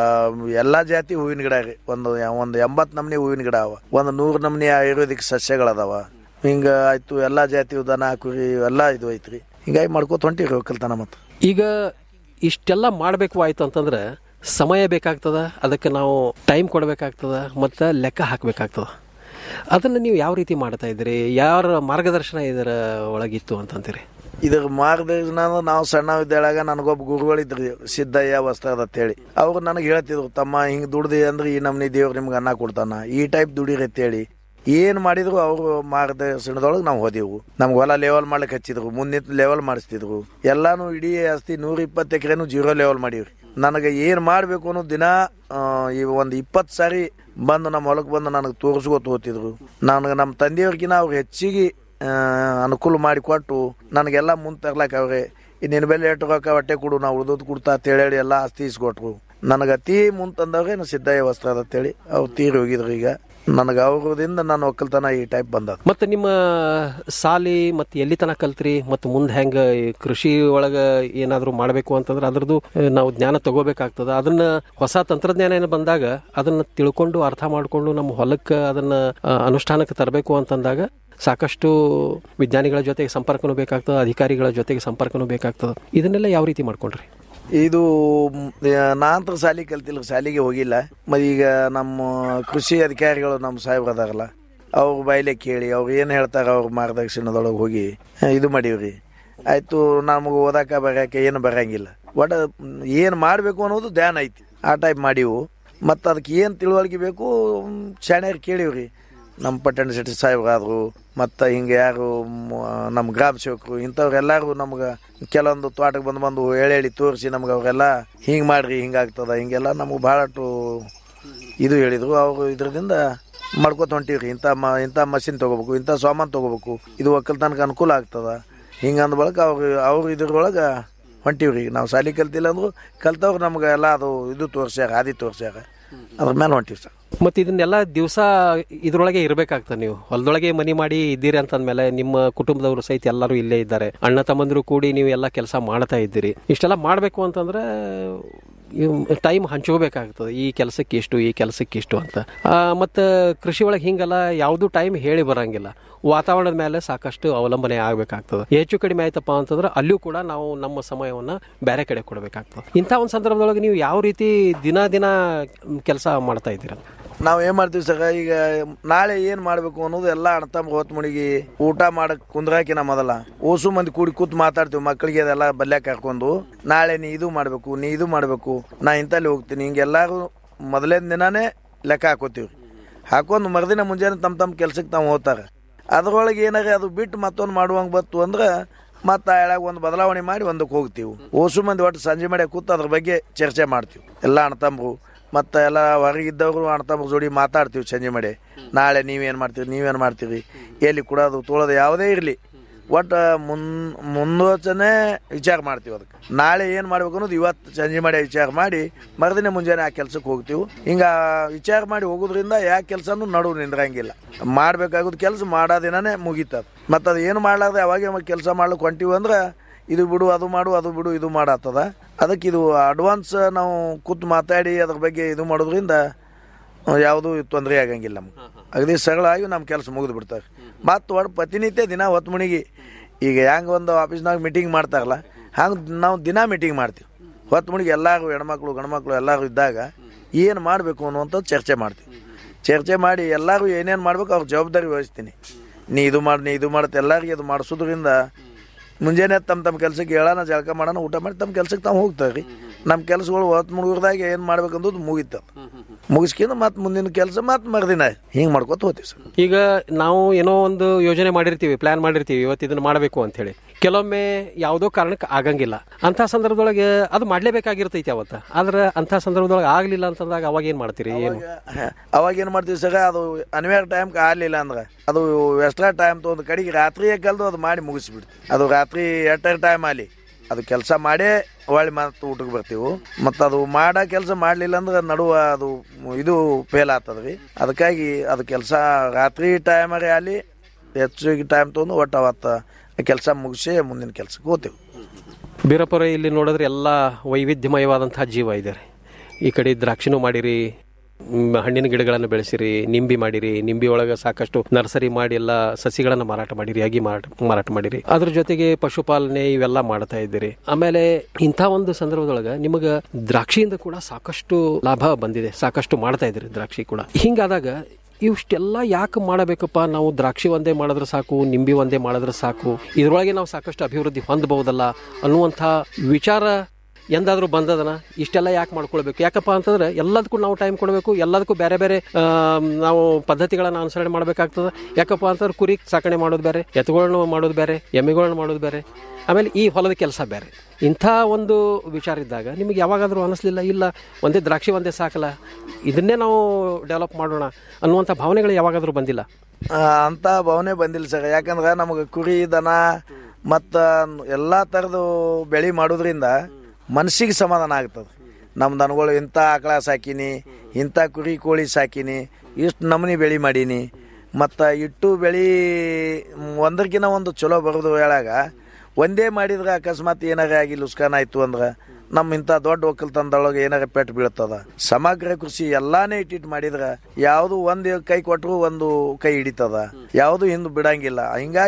ಎಲ್ಲಾ ಜಾತಿ ಹೂವಿನ ಗಿಡ ರೀ ಒಂದು ಒಂದು ಎಂಬತ್ ನಮ್ನಿ ಹೂವಿನ ಗಿಡ ಅವ ಒಂದು ನೂರ್ ನಮ್ನಿ ಆಯುರ್ವೇದಿಕ್ ಸಸ್ಯಗಳದಾವ ಹಿಂಗ ಆಯ್ತು ಎಲ್ಲಾ ಜಾತಿ ದನ ಕುರಿ ಎಲ್ಲಾ ಇದು ಐತ್ರಿ ಹಿಂಗಾಗಿ ಮಾಡ್ಕೋತ ಹೊಂಟಿರಿ ಒಕ್ಕಲ್ತನ ಮತ್ತ ಈಗ ಇಷ್ಟೆಲ್ಲ ಮಾಡಬೇಕು ಆಯ್ತು ಅಂತಂದ್ರೆ ಸಮಯ ಬೇಕಾಗ್ತದ ಅದಕ್ಕೆ ನಾವು ಟೈಮ್ ಕೊಡಬೇಕಾಗ್ತದ ಮತ್ತು ಲೆಕ್ಕ ಹಾಕಬೇಕಾಗ್ತದ ಅದನ್ನು ನೀವು ಯಾವ ರೀತಿ ಮಾಡ್ತಾ ಇದ್ದೀರಿ ಯಾರ ಮಾರ್ಗದರ್ಶನ ಇದರ ಒಳಗಿತ್ತು ಅಂತಂತೀರಿ ಇದ್ರ ಮಾರ್ಗದರ್ಶನ ಅಂದ್ರೆ ನಾವು ಸಣ್ಣ ಇದ್ದಾಳಾಗ ನನಗೊಬ್ಬ ಗುರುಗಳಿದ್ರಿ ಸಿದ್ದಯ್ಯ ವಸ್ತ್ರದ ಅಂತೇಳಿ ಅವ್ರು ನನಗೆ ಹೇಳ್ತಿದ್ರು ತಮ್ಮ ಹಿಂಗ್ ದುಡ್ದಿ ಅಂದ್ರೆ ಈ ನಮ್ನಿ ದೇವ್ರು ನಿಮ್ಗೆ ಅನ್ನ ಕೊಡ್ತಾನ ಈ ಟೈಪ್ ದುಡಿರಿ ಅಂತೇಳಿ ಏನ್ ಮಾಡಿದ್ರು ಅವ್ರ ಮಾರ್ಗದರ್ಶನದೊಳಗೆ ನಾವು ಹೋದೆವು ನಮ್ಗೆ ಹೊಲ ಲೆವೆಲ್ ಮಾಡ್ಲಿಕ್ಕೆ ಹಚ್ಚಿದ್ರು ಮುಂದಿನ ಲೆವೆಲ್ ಮಾಡಿಸ್ತಿದ್ರು ಎಲ್ಲಾನು ಇಡೀ ಆಸ್ತಿ ನೂರ ಇಪ್ಪತ್ತು ಎಕರೆನು ಜೀರೋ ಲೆವೆಲ್ ಮಾಡೀವ್ರಿ ನನಗೆ ಏನ್ ಮಾಡ್ಬೇಕು ಅನ್ನೋ ದಿನ ಆ, ಈ ಒಂದು ಇಪ್ಪತ್ತು ಸಾರಿ ಬಂದು ನಮ್ಮ ಹೊಲಕ್ಕೆ ಬಂದು ನನಗೆ ತೋರಿಸ್ಕೊತ ಹೋಗ್ತಿದ್ರು ನನಗೆ ನಮ್ಮ ತಂದೆಯವ್ರಿಗಿನ ಅವ್ರು ಹೆಚ್ಚಿಗೆ ಆ, ಅನುಕೂಲ ಮಾಡಿಕೊಟ್ಟು ನನಗೆಲ್ಲ ಮುಂದೆ ತರ್ಲಾಕ ಅವ್ರೆ ನಿನ್ನ ಬೆಲೆ ಎಷ್ಟು ರೊಕ್ಕ ಹೊಟ್ಟೆ ಕೊಡು ನಾವು ಉಳ್ದದ್ ಕೊಡ್ತಾ ಅಂತೇಳಿ ಎಲ್ಲ ಆಸ್ತಿ ಇಸ್ಕೊಟ್ರು ನನಗೆ ಅತಿ ಮುಂದೆ ತಂದವ್ರೆ ನಾನು ಸಿದ್ದಯ್ಯ ವಸ್ತ್ರ ಅದ ಅಂತೇಳಿ ಅವ್ರು ತೀರಿ ಹೋಗಿದ್ರು ಈಗ ನನಗೆ ಅವ್ರದಿಂದ ನಾನು ಒಕ್ಕಲ್ತನ ಈ ಟೈಪ್ ಬಂದದ ಮತ್ತು ನಿಮ್ಮ ಸಾಲಿ ಮತ್ತು ಎಲ್ಲಿ ತನಕ ಕಲ್ತ್ರಿ ಮತ್ತು ಮುಂದೆ ಹೆಂಗೆ ಕೃಷಿ ಒಳಗೆ ಏನಾದರೂ ಮಾಡಬೇಕು ಅಂತಂದ್ರೆ ಅದ್ರದ್ದು ಆ, ನಾವು ಜ್ಞಾನ ತಗೋಬೇಕಾಗ್ತದ ಅದನ್ನ ಹೊಸ ತಂತ್ರಜ್ಞಾನ ಏನು ಬಂದಾಗ ಅದನ್ನ ತಿಳ್ಕೊಂಡು ಅರ್ಥ ಮಾಡಿಕೊಂಡು ನಮ್ಮ ಹೊಲಕ್ಕೆ ಅದನ್ನ ಆ, ಅನುಷ್ಠಾನಕ್ಕೆ ತರಬೇಕು ಅಂತಂದಾಗ ಸಾಕಷ್ಟು ವಿಜ್ಞಾನಿಗಳ ಜೊತೆಗೆ ಸಂಪರ್ಕನೂ ಬೇಕಾಗ್ತದೆ ಅಧಿಕಾರಿಗಳ ಜೊತೆಗೆ ಸಂಪರ್ಕನೂ ಬೇಕಾಗ್ತದೆ ಇದನ್ನೆಲ್ಲ ಯಾವ ರೀತಿ ಮಾಡ್ಕೊಂಡ್ರಿ ಇದು ನಾನಂತರ ಶಾಲಿ ಕಲ್ತಿಲ್ಲ ಶಾಲಿಗೆ ಹೋಗಿಲ್ಲ ಮತ್ತು ಈಗ ನಮ್ಮ ಕೃಷಿ ಅಧಿಕಾರಿಗಳು ನಮ್ಮ ಸಾಹೇಬ್ರು ಅದಾರಲ್ಲ ಅವ್ರ ಬಾಯಿಲೆ ಕೇಳಿ ಅವ್ರು ಏನು ಹೇಳ್ತಾರೆ ಅವ್ರ ಮಾರ್ಗದರ್ಶನದೊಳಗೆ ಹೋಗಿ ಆ, ಇದು ಮಾಡೀವ್ರಿ ಆಯಿತು ನಮಗೆ ಓದಾಕ ಬರೋಕೆ ಏನು ಬರಂಗಿಲ್ಲ ಒಟ್ಟ ಏನು ಮಾಡಬೇಕು ಅನ್ನೋದು ಧ್ಯಾನ ಐತಿ ಆ ಟೈಪ್ ಮಾಡೀವು ಮತ್ತು ಅದಕ್ಕೆ ಏನು ತಿಳುವಳಿಕೆ ಬೇಕು ಶಾಣ್ಯರು ಕೇಳೀವ್ರಿ ನಮ್ಮ ಪಟ್ಟಣ ಶೆಟ್ಟಿ ಸಾಹೇಬ್ರಾದ್ರು ಮತ್ತು ಹಿಂಗೆ ಯಾರು ಮ್, ನಮ್ಮ ಗ್ರಾಮ ಸೇವಕರು ಇಂಥವ್ರೆಲ್ಲರೂ ನಮ್ಗೆ ಕೆಲವೊಂದು ತೋಟಕ್ಕೆ ಬಂದು ಬಂದು ಹೇಳಿ ಹೇಳಿ ತೋರಿಸಿ ನಮ್ಗೆ ಅವರೆಲ್ಲ ಹಿಂಗೆ ಮಾಡ್ರಿ ಹಿಂಗಾಗ್ತದ ಹಿಂಗೆಲ್ಲ ನಮಗೆ ಭಾಳಷ್ಟು ಇದು ಹೇಳಿದರು ಅವರು ಇದರಿಂದ ಮಾಡ್ಕೊತ ಹೊಂಟೀವ್ರಿ ಇಂಥ ಮ ಇಂಥ ಮಷಿನ್ ತೊಗೋಬೇಕು ಇಂಥ ಸಾಮಾನು ತೊಗೋಬೇಕು ಇದು ಒಕ್ಕಲ್ತನಕ್ಕೆ ಅನುಕೂಲ ಆಗ್ತದ ಹಿಂಗೆ ಅಂದ ಬಳಿಕ ಅವ್ರು ಅವ್ರು ಇದ್ರೊಳಗೆ ಹೊಂಟೀವ್ರಿ ನಾವು ಶಾಲಿ ಕಲ್ತಿಲ್ಲ ಅಂದ್ರು ಕಲ್ತವ್ರು ನಮ್ಗೆ ಎಲ್ಲ ಅದು ಇದು ತೋರ್ಸ್ಯಾರ ಹಾದಿ ತೋರ್ಸ್ಯಾರ ಅದ್ರ ಮೇಲೆ ಹೊಂಟೀವಿ ಸರ್ ಮತ್ತು ಇದನ್ನೆಲ್ಲ ದಿವಸ ಇದ್ರೊಳಗೆ ಇರಬೇಕಾಗ್ತದೆ ನೀವು ಹೊಲದೊಳಗೆ ಮನಿ ಮಾಡಿ ಇದ್ದೀರಿ ಅಂತಂದ್ಮೇಲೆ ನಿಮ್ಮ ಕುಟುಂಬದವರು ಸಹಿತ ಎಲ್ಲರೂ ಇಲ್ಲೇ ಇದ್ದಾರೆ ಅಣ್ಣ ತಮ್ಮಂದಿರು ಕೂಡಿ ನೀವು ಎಲ್ಲ ಕೆಲಸ ಮಾಡ್ತಾ ಇದ್ದೀರಿ ಇಷ್ಟೆಲ್ಲ ಮಾಡಬೇಕು ಅಂತಂದ್ರೆ ಟೈಮ್ ಹಂಚ್ಕೋಬೇಕಾಗ್ತದೆ ಈ ಕೆಲಸಕ್ಕೆ ಇಷ್ಟು ಈ ಕೆಲಸಕ್ಕೆ ಇಷ್ಟು ಅಂತ ಮತ್ತು ಕೃಷಿ ಒಳಗೆ ಹಿಂಗಲ್ಲ ಯಾವುದು ಟೈಮ್ ಹೇಳಿ ಬರಂಗಿಲ್ಲ ವಾತಾವರಣದ ಮೇಲೆ ಸಾಕಷ್ಟು ಅವಲಂಬನೆ ಆಗಬೇಕಾಗ್ತದೆ ಹೆಚ್ಚು ಕಡಿಮೆ ಆಯ್ತಪ್ಪ ಅಂತಂದ್ರೆ ಅಲ್ಲಿಯೂ ಕೂಡ ನಾವು ನಮ್ಮ ಸಮಯವನ್ನ ಬೇರೆ ಕಡೆ ಕೊಡಬೇಕಾಗ್ತದೆ ಇಂಥ ಒಂದು ಸಂದರ್ಭದೊಳಗೆ ನೀವು ಯಾವ ರೀತಿ ದಿನ ದಿನ ಕೆಲಸ ಮಾಡ್ತಾ ಇದ್ದೀರಾ ನಾವು ಏನ್ ಮಾಡ್ತೀವಿ ಸರ್ ಈಗ ನಾಳೆ ಏನ್ ಮಾಡ್ಬೇಕು ಅನ್ನೋದು ಎಲ್ಲ ಅಣ್ತಮ್ಮ ಹೊತ್ತು ಮುಣಿಗಿ ಊಟ ಮಾಡಕ್ ಕುಂದ್ರಾಕಿನ ಮೊದಲ ಓಸು ಮಂದಿ ಕೂಡಿ ಕೂತ್ ಮಾತಾಡ್ತೀವಿ ಮಕ್ಕಳಿಗೆ ಅದೆಲ್ಲ ಬಲ್ಯಾಕ ಹಾಕೊಂಡು ನಾಳೆ ನೀ ಇದು ಮಾಡ್ಬೇಕು ನೀ ಇದು ಮಾಡ್ಬೇಕು ನಾ ಇಂತಲ್ಲಿ ಹೋಗ್ತೀನಿ ಹಿಂಗೆಲ್ಲಾರು ಮೊದಲನೇ ದಿನಾನೇ ಲೆಕ್ಕ ಹಾಕೋತೀವಿ ಹಾಕೊಂಡು ಮರುದಿನ ಮುಂಜಾನೆ ತಮ್ಮ ತಮ್ಮ ಕೆಲ್ಸಕ್ಕೆ ತಾವು ಹೋಗ್ತಾರೆ ಅದ್ರೊಳಗೆ ಏನಾರ ಅದು ಬಿಟ್ಟು ಮತ್ತೊಂದು ಮಾಡುವಂಗೆ ಬತ್ತು ಅಂದ್ರೆ ಮತ್ತೆ ಎಳಗ ಒಂದು ಬದಲಾವಣೆ ಮಾಡಿ ಒಂದಕ್ಕೆ ಹೋಗ್ತೀವಿ ಓಸು ಮಂದಿ ಒಟ್ಟು ಸಂಜೆ ಮಾಡಿ ಕೂತು ಅದ್ರ ಬಗ್ಗೆ ಚರ್ಚೆ ಮಾಡ್ತೀವಿ ಎಲ್ಲ ಅಣ್ಣತಮ್ಮರು ಮತ್ತು ಎಲ್ಲ ಹೊರಗಿದ್ದವರು ಅಣ್ಣತಮ್ಮ ಜೋಡಿ ಮಾತಾಡ್ತೀವಿ ಸಂಜೆ ಮಾಡಿ ನಾಳೆ ನೀವೇನು ಮಾಡ್ತೀರಿ ನೀವೇನು ಮಾಡ್ತೀರಿ ಎಲ್ಲಿ ಕೊಡೋದು ತೊಳೋದು ಯಾವುದೇ ಇರಲಿ ಒಟ್ಟು ಮುನ್ ಮುಂದೋಚನೆ ವಿಚಾರ ಮಾಡ್ತೀವಿ ಅದಕ್ಕೆ ನಾಳೆ ಏನು ಮಾಡ್ಬೇಕು ಅನ್ನೋದು ಇವತ್ತು ಸಂಜೆ ಮಾಡಿ ವಿಚಾರ ಮಾಡಿ ಮರುದಿನ ಮುಂಜಾನೆ ಆ ಕೆಲ್ಸಕ್ಕೆ ಹೋಗ್ತೀವಿ ಹಿಂಗೆ ವಿಚಾರ ಮಾಡಿ ಹೋಗೋದ್ರಿಂದ ಯಾವ ಕೆಲಸನೂ ನಡುವು ನಿಂದ್ರಂಗಿಲ್ಲ ಮಾಡ್ಬೇಕಾಗೋದು ಕೆಲಸ ಮಾಡೋ ದಿನನೇ ಮುಗೀತದ ಮತ್ತು ಅದು ಏನು ಮಾಡ್ಲಾರ್ದೆ ಅವಾಗ ಕೆಲಸ ಮಾಡ್ಲಿಕ್ಕೆ ಹೊಂಟಿವಿ ಅಂದ್ರೆ ಇದು ಬಿಡು ಅದು ಮಾಡು ಅದು ಬಿಡು ಇದು ಮಾಡತ್ತದ ಅದಕ್ಕೆ ಇದು ಅಡ್ವಾನ್ಸ್ ನಾವು ಕೂತು ಮಾತಾಡಿ ಅದ್ರ ಬಗ್ಗೆ ಇದು ಮಾಡೋದ್ರಿಂದ ಯಾವುದೂ ತೊಂದರೆ ಆಗಂಗಿಲ್ಲ ನಮ್ಗೆ ಅಗದಿ ಸರಳ ಆಗಿ ನಮ್ಮ ಕೆಲಸ ಮುಗಿದು ಬಿಡ್ತಾರೆ ಮತ್ತು ಒಟ್ಟು ಪ್ರತಿನಿತ್ಯ ದಿನ ಹೊತ್ತು ಮುಣಿಗಿ ಈಗ ಹೆಂಗೆ ಒಂದು ಆಫೀಸ್ನಾಗ ಮೀಟಿಂಗ್ ಮಾಡ್ತಾರಲ್ಲ ಹಂಗೆ ನಾವು ದಿನ ಮೀಟಿಂಗ್ ಮಾಡ್ತೀವಿ ಹೊತ್ತು ಮುಣಿಗಿ ಎಲ್ಲರೂ ಹೆಣ್ಮಕ್ಳು ಗಂಡ್ಮಕ್ಳು ಎಲ್ಲರೂ ಇದ್ದಾಗ ಏನು ಮಾಡಬೇಕು ಅನ್ನುವಂಥ ಚರ್ಚೆ ಮಾಡ್ತೀವಿ ಚರ್ಚೆ ಮಾಡಿ ಎಲ್ಲರೂ ಏನೇನು ಮಾಡ್ಬೇಕು ಅವ್ರ ಜವಾಬ್ದಾರಿ ವಹಿಸ್ತೀನಿ ನೀ ಇದು ಮಾಡಿ ನೀ ಇದು ಮಾಡುತ್ತೆ ಎಲ್ಲರಿಗೆ ಅದು ಮಾಡಿಸೋದ್ರಿಂದ ಮುಂಜಾನೆ ತಮ್ಮ ತಮ್ಮ ಕೆಲಸಕ್ಕೆ ಹೇಳೋಣ ಜಳಕ ಮಾಡೋಣ ಊಟ ಮಾಡಿ ತಮ್ಮ ಕೆಲಸಕ್ಕೆ ತಾವು ಹೋಗ್ತಾರೆ ರೀ ನಮ್ಮ ಕೆಲಸಗಳು ಹೊತ್ತು ಮುಳುಗಿದಾಗ ಏನು ಮಾಡ್ಬೇಕಂದದ್ದು ಮುಗೀತದ ಮುಗಿಸ್ಕೊಂಡು ಮತ್ತೆ ಮುಂದಿನ ಕೆಲಸ ಮತ್ತೆ ಮರುದಿನ ಹಿಂಗೆ ಮಾಡ್ಕೊತ ಹೋಗ್ತೀವಿ ಸರ್ ಈಗ ನಾವು ಏನೋ ಒಂದು ಯೋಜನೆ ಮಾಡಿರ್ತೀವಿ ಪ್ಲಾನ್ ಮಾಡಿರ್ತೀವಿ ಇವತ್ತು ಇದನ್ನ ಮಾಡಬೇಕು ಅಂತ ಹೇಳಿ ಕೆಲವೊಮ್ಮೆ ಯಾವುದೋ ಕಾರಣಕ್ಕೆ ಆಗಂಗಿಲ್ಲ ಅಂತ ಸಂದರ್ಭದೊಳಗೆ ಅದು ಮಾಡ್ಲೇಬೇಕಾಗಿರ್ತೈತಿ ಅವತ್ತ ಆದ್ರೆ ಅಂತ ಸಂದರ್ಭದೊಳಗೆ ಆಗ್ಲಿಲ್ಲ ಅಂತಂದಾಗ ಅವಾಗ ಏನ್ ಮಾಡ್ತೀರಿ ಏನು ಅವಾಗ ಏನು ಮಾಡ್ತೀವಿ ಸರ್ ಅದು ಅನಿವಾರ್ಯ ಟೈಮ್ಗೆ ಆಗಲಿಲ್ಲ ಅಂದ್ರೆ ಅದು ಎಕ್ಸ್ಟ್ರಾ ಟೈಮ್ ತೊಗೊಂಡು ಕಡೆಗೆ ರಾತ್ರಿಯೇ ಕಲ್ದು ಅದು ಮಾಡಿ ಮುಗಿಸ್ಬಿಡ್ತೀವಿ ಅದು ರಾತ್ರಿ ಎಟ್ಟರ ಟೈಮ್ ಆಗಲಿ ಅದು ಕೆಲಸ ಮಾಡೇ ಹೊಳ್ಳಿ ಮತ್ತೆ ಊಟಕ್ಕೆ ಬರ್ತೀವಿ ಮತ್ತು ಅದು ಮಾಡೋ ಕೆಲಸ ಮಾಡಲಿಲ್ಲ ಅಂದ್ರೆ ನಡುವ ಅದು ಇದು ಫೇಲ್ ಆಗ್ತದ ರೀ ಅದಕ್ಕಾಗಿ ಅದು ಕೆಲಸ ರಾತ್ರಿ ಟೈಮರೇ ಆಗಲಿ ಹೆಚ್ಚಿಗೆ ಟೈಮ್ ತೊಗೊಂಡು ಒಟ್ಟು ಅವತ್ತು ಕೆಲಸ ಮುಗಿಸಿ ಮುಂದಿನ ಕೆಲಸಕ್ಕೆ ಹೋಗ್ತೀವಿ ಬೀರಪ್ಪರ ಇಲ್ಲಿ ನೋಡಿದ್ರೆ ಎಲ್ಲ ವೈವಿಧ್ಯಮಯವಾದಂತಹ ಜೀವ ಇದ್ದಾರೆ ಈ ಕಡೆ ದ್ರಾಕ್ಷಿನೂ ಮಾಡಿರಿ ಮ್, ಹಣ್ಣಿನ ಗಿಡಗಳನ್ನು ಬೆಳೆಸಿರಿ ನಿಂಬಿ ಮಾಡಿರಿ ನಿಂಬಿ ಒಳಗೆ ಸಾಕಷ್ಟು ನರ್ಸರಿ ಮಾಡಿ ಎಲ್ಲ ಸಸಿಗಳನ್ನು ಮಾರಾಟ ಮಾಡಿರಿ ಅಗಿ ಮಾರಾಟ ಮಾರಾಟ ಮಾಡಿರಿ ಅದ್ರ ಜೊತೆಗೆ ಪಶುಪಾಲನೆ ಇವೆಲ್ಲ ಮಾಡ್ತಾ ಇದ್ದೀರಿ ಆಮೇಲೆ ಇಂಥ ಒಂದು ಸಂದರ್ಭದೊಳಗೆ ನಿಮಗೆ ದ್ರಾಕ್ಷಿಯಿಂದ ಕೂಡ ಸಾಕಷ್ಟು ಲಾಭ ಬಂದಿದೆ ಸಾಕಷ್ಟು ಮಾಡ್ತಾ ಇದ್ದೀರಿ ದ್ರಾಕ್ಷಿ ಕೂಡ ಹಿಂಗಾದಾಗ ಇವಿಷ್ಟೆಲ್ಲ ಯಾಕೆ ಮಾಡಬೇಕಪ್ಪ ನಾವು ದ್ರಾಕ್ಷಿ ಒಂದೇ ಮಾಡಿದ್ರೆ ಸಾಕು ನಿಂಬಿ ಒಂದೇ ಮಾಡಿದ್ರೆ ಸಾಕು ಇದರೊಳಗೆ ನಾವು ಸಾಕಷ್ಟು ಅಭಿವೃದ್ಧಿ ಹೊಂದಬಹುದಲ್ಲ ಅನ್ನುವಂಥ ವಿಚಾರ ಎಂದಾದ್ರೂ ಬಂದದನ ಇಷ್ಟೆಲ್ಲ ಯಾಕೆ ಮಾಡ್ಕೊಳ್ಬೇಕು ಯಾಕಪ್ಪ ಅಂತಂದ್ರೆ ಎಲ್ಲದಕ್ಕೂ ನಾವು ಟೈಮ್ ಕೊಡಬೇಕು ಎಲ್ಲದಕ್ಕೂ ಬೇರೆ ಬೇರೆ ಆ, ನಾವು ಪದ್ಧತಿಗಳನ್ನ ಅನುಸರಣೆ ಮಾಡಬೇಕಾಗ್ತದೆ ಯಾಕಪ್ಪ ಅಂತಂದ್ರೆ ಕುರಿ ಸಾಕಣೆ ಮಾಡೋದು ಬೇರೆ ಎತ್ತುಗಳನ್ನ ಮಾಡೋದು ಬೇರೆ ಎಮ್ಮೆಗಳನ್ನ ಮಾಡೋದು ಬೇರೆ ಆಮೇಲೆ ಈ ಹೊಲದ ಕೆಲಸ ಬೇರೆ ಇಂಥ ಒಂದು ವಿಚಾರ ಇದ್ದಾಗ ನಿಮಗೆ ಯಾವಾಗಾದರೂ ಅನಿಸ್ಲಿಲ್ಲ ಇಲ್ಲ ಒಂದೇ ದ್ರಾಕ್ಷಿ ಒಂದೇ ಸಾಕಲ್ಲ ಇದನ್ನೇ ನಾವು ಡೆವಲಪ್ ಮಾಡೋಣ ಅನ್ನುವಂಥ ಭಾವನೆಗಳು ಯಾವಾಗಾದರೂ ಬಂದಿಲ್ಲ ಆ, ಅಂತ ಭಾವನೆ ಬಂದಿಲ್ಲ ಸರ್ ಯಾಕಂದ್ರೆ ನಮಗೆ ಕುರಿ ದನ ಮತ್ತು ಎಲ್ಲ ಥರದ್ದು ಬೆಳೆ ಮಾಡೋದ್ರಿಂದ ಮನಸ್ಸಿಗೆ ಸಮಾಧಾನ ಆಗ್ತದೆ ನಮ್ಮ ದನಗಳು ಇಂಥ ಆಕಳ ಸಾಕಿನಿ ಇಂಥ ಕುರಿ ಕೋಳಿ ಸಾಕಿನಿ ಇಷ್ಟು ನಮೂನಿ ಬೆಳೆ ಮಾಡೀನಿ ಮತ್ತು ಇಟ್ಟು ಬೆಳೆ ಒಂದಕ್ಕಿಂತ ಒಂದು ಚಲೋ ಬರೋದು ಹೇಳಾಗ ಒಂದೇ ಮಾಡಿದ್ರೆ ಅಕಸ್ಮಾತ್ ಏನಾರ ಆಗಿ ಲುಸ್ಕಾನ್ ಆಯ್ತು ಅಂದ್ರೆ ನಮ್ಮ ಇಂಥ ದೊಡ್ಡ ಒಕ್ಕಲ್ತನದೊಳಗೆ ಏನಾರ ಪೆಟ್ಟು ಬೀಳ್ತದ ಸಮಗ್ರ ಕೃಷಿ ಎಲ್ಲಾನೇ ಇಟ್ಟಿಟ್ಟು ಮಾಡಿದ್ರೆ ಯಾವುದು ಒಂದು ಕೈ ಕೊಟ್ಟರು ಒಂದು ಕೈ ಹಿಡಿತದ ಯಾವುದು ಹಿಂದೆ ಬಿಡಂಗಿಲ್ಲ ಹಿಂಗಾಗಿ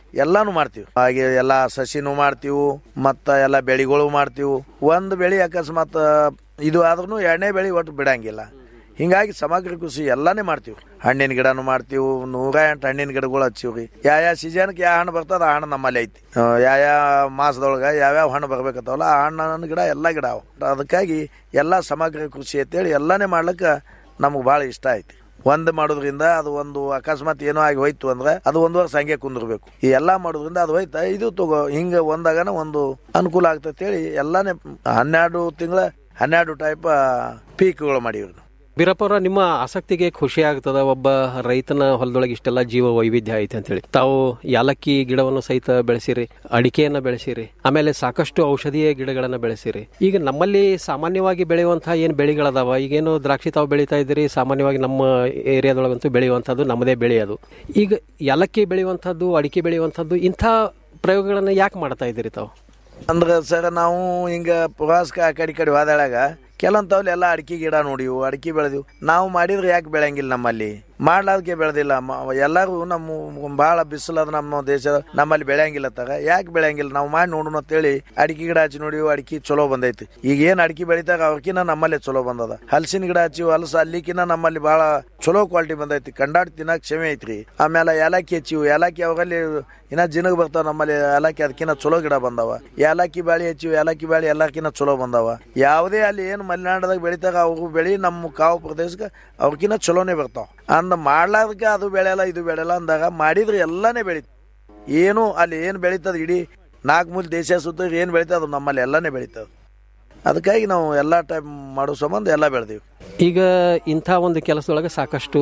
ಎಲ್ಲಾನು ಮಾಡ್ತೀವಿ ಹಾಗೆ ಎಲ್ಲ ಸಸಿನೂ ಮಾಡ್ತೀವಿ ಮತ್ತ ಎಲ್ಲ ಬೆಳೆಗಳು ಮಾಡ್ತೀವಿ ಒಂದು ಬೆಳೆ ಅಕಸ್ಮಾತ್ ಇದು ಆದ್ರೂ ಎರಡನೇ ಬೆಳೆ ಒಟ್ಟು ಬಿಡಂಗಿಲ್ಲ ಹಿಂಗಾಗಿ ಸಮಗ್ರ ಕೃಷಿ ಎಲ್ಲಾನೇ ಮಾಡ್ತೀವಿ ಹಣ್ಣಿನ ಗಿಡನು ಮಾಡ್ತೀವಿ ನೂರ ಎಂಟು ಹಣ್ಣಿನ ಗಿಡಗಳು ಹಚ್ಚಿವ್ರಿ ಯಾವ ಯಾವ ಸೀಸನ್ಗೆ ಯಾವ ಹಣ್ಣು ಬರ್ತದ ಆ ಹಣ್ಣು ನಮ್ಮಲ್ಲಿ ಐತಿ ಯಾವ ಯಾವ ಮಾಸದೊಳಗೆ ಯಾವ್ಯಾವ ಹಣ್ಣು ಬರ್ಬೇಕತ್ತವಲ್ಲ ಆ ಹಣ್ಣಿನ ಗಿಡ ಎಲ್ಲ ಗಿಡ ಅವ ಅದಕ್ಕಾಗಿ ಎಲ್ಲ ಸಮಗ್ರ ಕೃಷಿ ಅಂತೇಳಿ ಎಲ್ಲಾನೇ ಮಾಡ್ಲಿಕ್ಕೆ ನಮಗೆ ಭಾಳ ಇಷ್ಟ ಐತಿ ಒಂದು ಮಾಡೋದ್ರಿಂದ ಅದು ಒಂದು ಅಕಸ್ಮಾತ್ ಏನೋ ಆಗಿ ಹೋಯ್ತು ಅಂದ್ರೆ ಅದು ಒಂದು ವರ್ಷ ಹಂಗೆ ಕುಂದಿರ್ಬೇಕು ಈ ಎಲ್ಲಾ ಮಾಡೋದ್ರಿಂದ ಅದು ಹೋಯ್ತಾ ಇದು ತಗೋ ಹಿಂಗ ಒಂದಾಗನ ಒಂದು ಅನುಕೂಲ ಆಗ್ತೈತೆ ಹೇಳಿ ಎಲ್ಲಾನೇ ಹನ್ನೆರಡು ತಿಂಗಳ ಹನ್ನೆರಡು ಟೈಪ್ ಪೀಕ್ಗಳು ಮಾಡಿವ್ರಿ ನಾವು ಬೀರಪ್ಪವ್ರ ನಿಮ್ಮ ಆಸಕ್ತಿಗೆ ಖುಷಿ ಆಗ್ತದ ಒಬ್ಬ ರೈತನ ಹೊಲದೊಳಗೆ ಇಷ್ಟೆಲ್ಲ ಜೀವ ವೈವಿಧ್ಯ ಐತೆ ಅಂತೇಳಿ ತಾವು ಯಾಲಕ್ಕಿ ಗಿಡವನ್ನು ಸಹಿತ ಬೆಳೆಸಿರಿ ಅಡಿಕೆಯನ್ನ ಬೆಳೆಸಿರಿ ಆಮೇಲೆ ಸಾಕಷ್ಟು ಔಷಧೀಯ ಗಿಡಗಳನ್ನ ಬೆಳೆಸಿರಿ ಈಗ ನಮ್ಮಲ್ಲಿ ಸಾಮಾನ್ಯವಾಗಿ ಬೆಳೆಯುವಂತಹ ಏನ್ ಬೆಳೆಗಳದಾವ ಈಗೇನು ದ್ರಾಕ್ಷಿ ತಾವು ಬೆಳೀತಾ ಇದ್ದೀರಿ ಸಾಮಾನ್ಯವಾಗಿ ನಮ್ಮ ಏರಿಯಾದೊಳಗಂತೂ ಬೆಳೆಯುವಂಥದ್ದು ನಮ್ಮದೇ ಬೆಳೆ ಅದು ಈಗ ಯಾಲಕ್ಕಿ ಬೆಳೆಯುವಂಥದ್ದು ಅಡಿಕೆ ಬೆಳೆಯುವಂಥದ್ದು ಇಂಥ ಪ್ರಯೋಗಗಳನ್ನ ಯಾಕೆ ಮಾಡ್ತಾ ಇದ್ದೀರಿ ತಾವು ಅಂದ್ರೆ ಸರ್ ನಾವು ಹಿಂಗ ಪ್ರವಾಸಕ್ಕೆ ಆ ಕಡೆ ಈ ಕಡೆ ಹೋದಾಳಾಗ ಕೆಲವೊಂತವ್ಲಿ ಎಲ್ಲ ಅಡಿಕೆ ಗಿಡ ನೋಡಿವು ಅಡಿಕೆ ಬೆಳೆದಿವು ನಾವು ಮಾಡಿದ್ರೆ ಯಾಕೆ ಬೆಳೆಯಂಗಿಲ್ಲ ನಮ್ಮಲ್ಲಿ ಮಾಡ್ಲಾದಕ್ಕೆ ಬೆಳೆದಿಲ್ಲ ಮ- ಎಲ್ಲರೂ ನಮ್ಮ ಬಹಳ ಬಿಸಿಲದ ನಮ್ಮ ದೇಶ ನಮ್ಮಲ್ಲಿ ಬೆಳೆಯಂಗಿಲ್ಲ ತರ ಯಾಕೆ ಬೆಳೆಯಂಗಿಲ್ಲ ನಾವು ಮಾಡಿ ನೋಡೋಣ ಅಂತೇಳಿ ಅಡಿಕೆ ಗಿಡ ಹಚ್ಚಿ ನೋಡಿವು ಅಡಿಕೆ ಚಲೋ ಬಂದೈತಿ ಈಗ ಏನ್ ಅಡಿಕೆ ಬೆಳಿತಾರ ಅವ್ರಕಿನ ನಮ್ಮಲ್ಲಿ ಚಲೋ ಬಂದದ ಹಲಸಿನ ಗಿಡ ಹಚ್ಚಿವು ಹಲಸ ಅಲ್ಲಿಕಿನ ನಮ್ಮಲ್ಲಿ ಬಹಳ ಚಲೋ ಕ್ವಾಲಿಟಿ ಬಂದೈತಿ ಕಂಡಾಡ್ ತಿನ್ನಕ್ ಕ್ಷಮೆ ಐತ್ರಿ ಆಮೇಲೆ ಏಲಕ್ಕಿ ಹಚ್ಚಿವು ಏಲಕ್ಕಿ ಅವರಲ್ಲಿ ಇನ್ನ ಜಿನಗ್ ಬರ್ತಾವ ನಮ್ಮಲ್ಲಿ ಏಲಕ್ಕಿ ಅದಕ್ಕಿಂತ ಚಲೋ ಗಿಡ ಬಂದವ ಏಲಕ್ಕಿ ಬಾಳಿ ಹಚ್ಚಿವು ಏಲಕ್ಕಿ ಬಾಳಿ ಎಲ್ಲಕ್ಕಿಂತ ಚಲೋ ಬಂದವ ಯಾವುದೇ ಅಲ್ಲಿ ಏನು ಮಲೆನಾಡದಾಗ ಬೆಳಿತಾರ ಅವ್ರು ಬೆಳಿ ನಮ್ಮ ಕಾವು ಪ್ರದೇಶಕ್ಕೆ ಅವ್ರಕಿನ್ನ ಚಲೋನೇ ಬರ್ತಾವ ಅಂದ ಮಾಡ್ಲಾರ್ದಕ್ಕೆ ಅದು ಬೆಳೆಯಲ್ಲ ಇದು ಬೆಳೆಯಲ್ಲ ಅಂದಾಗ ಮಾಡಿದ್ರೆ ಎಲ್ಲಾನೇ ಬೆಳಿತ ಏನು ಅಲ್ಲಿ ಏನು ಬೆಳೀತದ ಇಡೀ ನಾಲ್ಕು ಮೂಲ ದೇಶ ಸುತ್ತ ಏನು ಬೆಳೀತದ ಅದು ನಮ್ಮಲ್ಲಿ ಎಲ್ಲಾನೇ ಬೆಳೀತದ ಅದಕ್ಕಾಗಿ ನಾವು ಎಲ್ಲ ಟೈಮ್ ಮಾಡೋ ಸಂಬಂಧ ಎಲ್ಲ ಬೆಳೆದೀವಿ ಈಗ ಇಂಥ ಒಂದು ಕೆಲಸದೊಳಗೆ ಸಾಕಷ್ಟು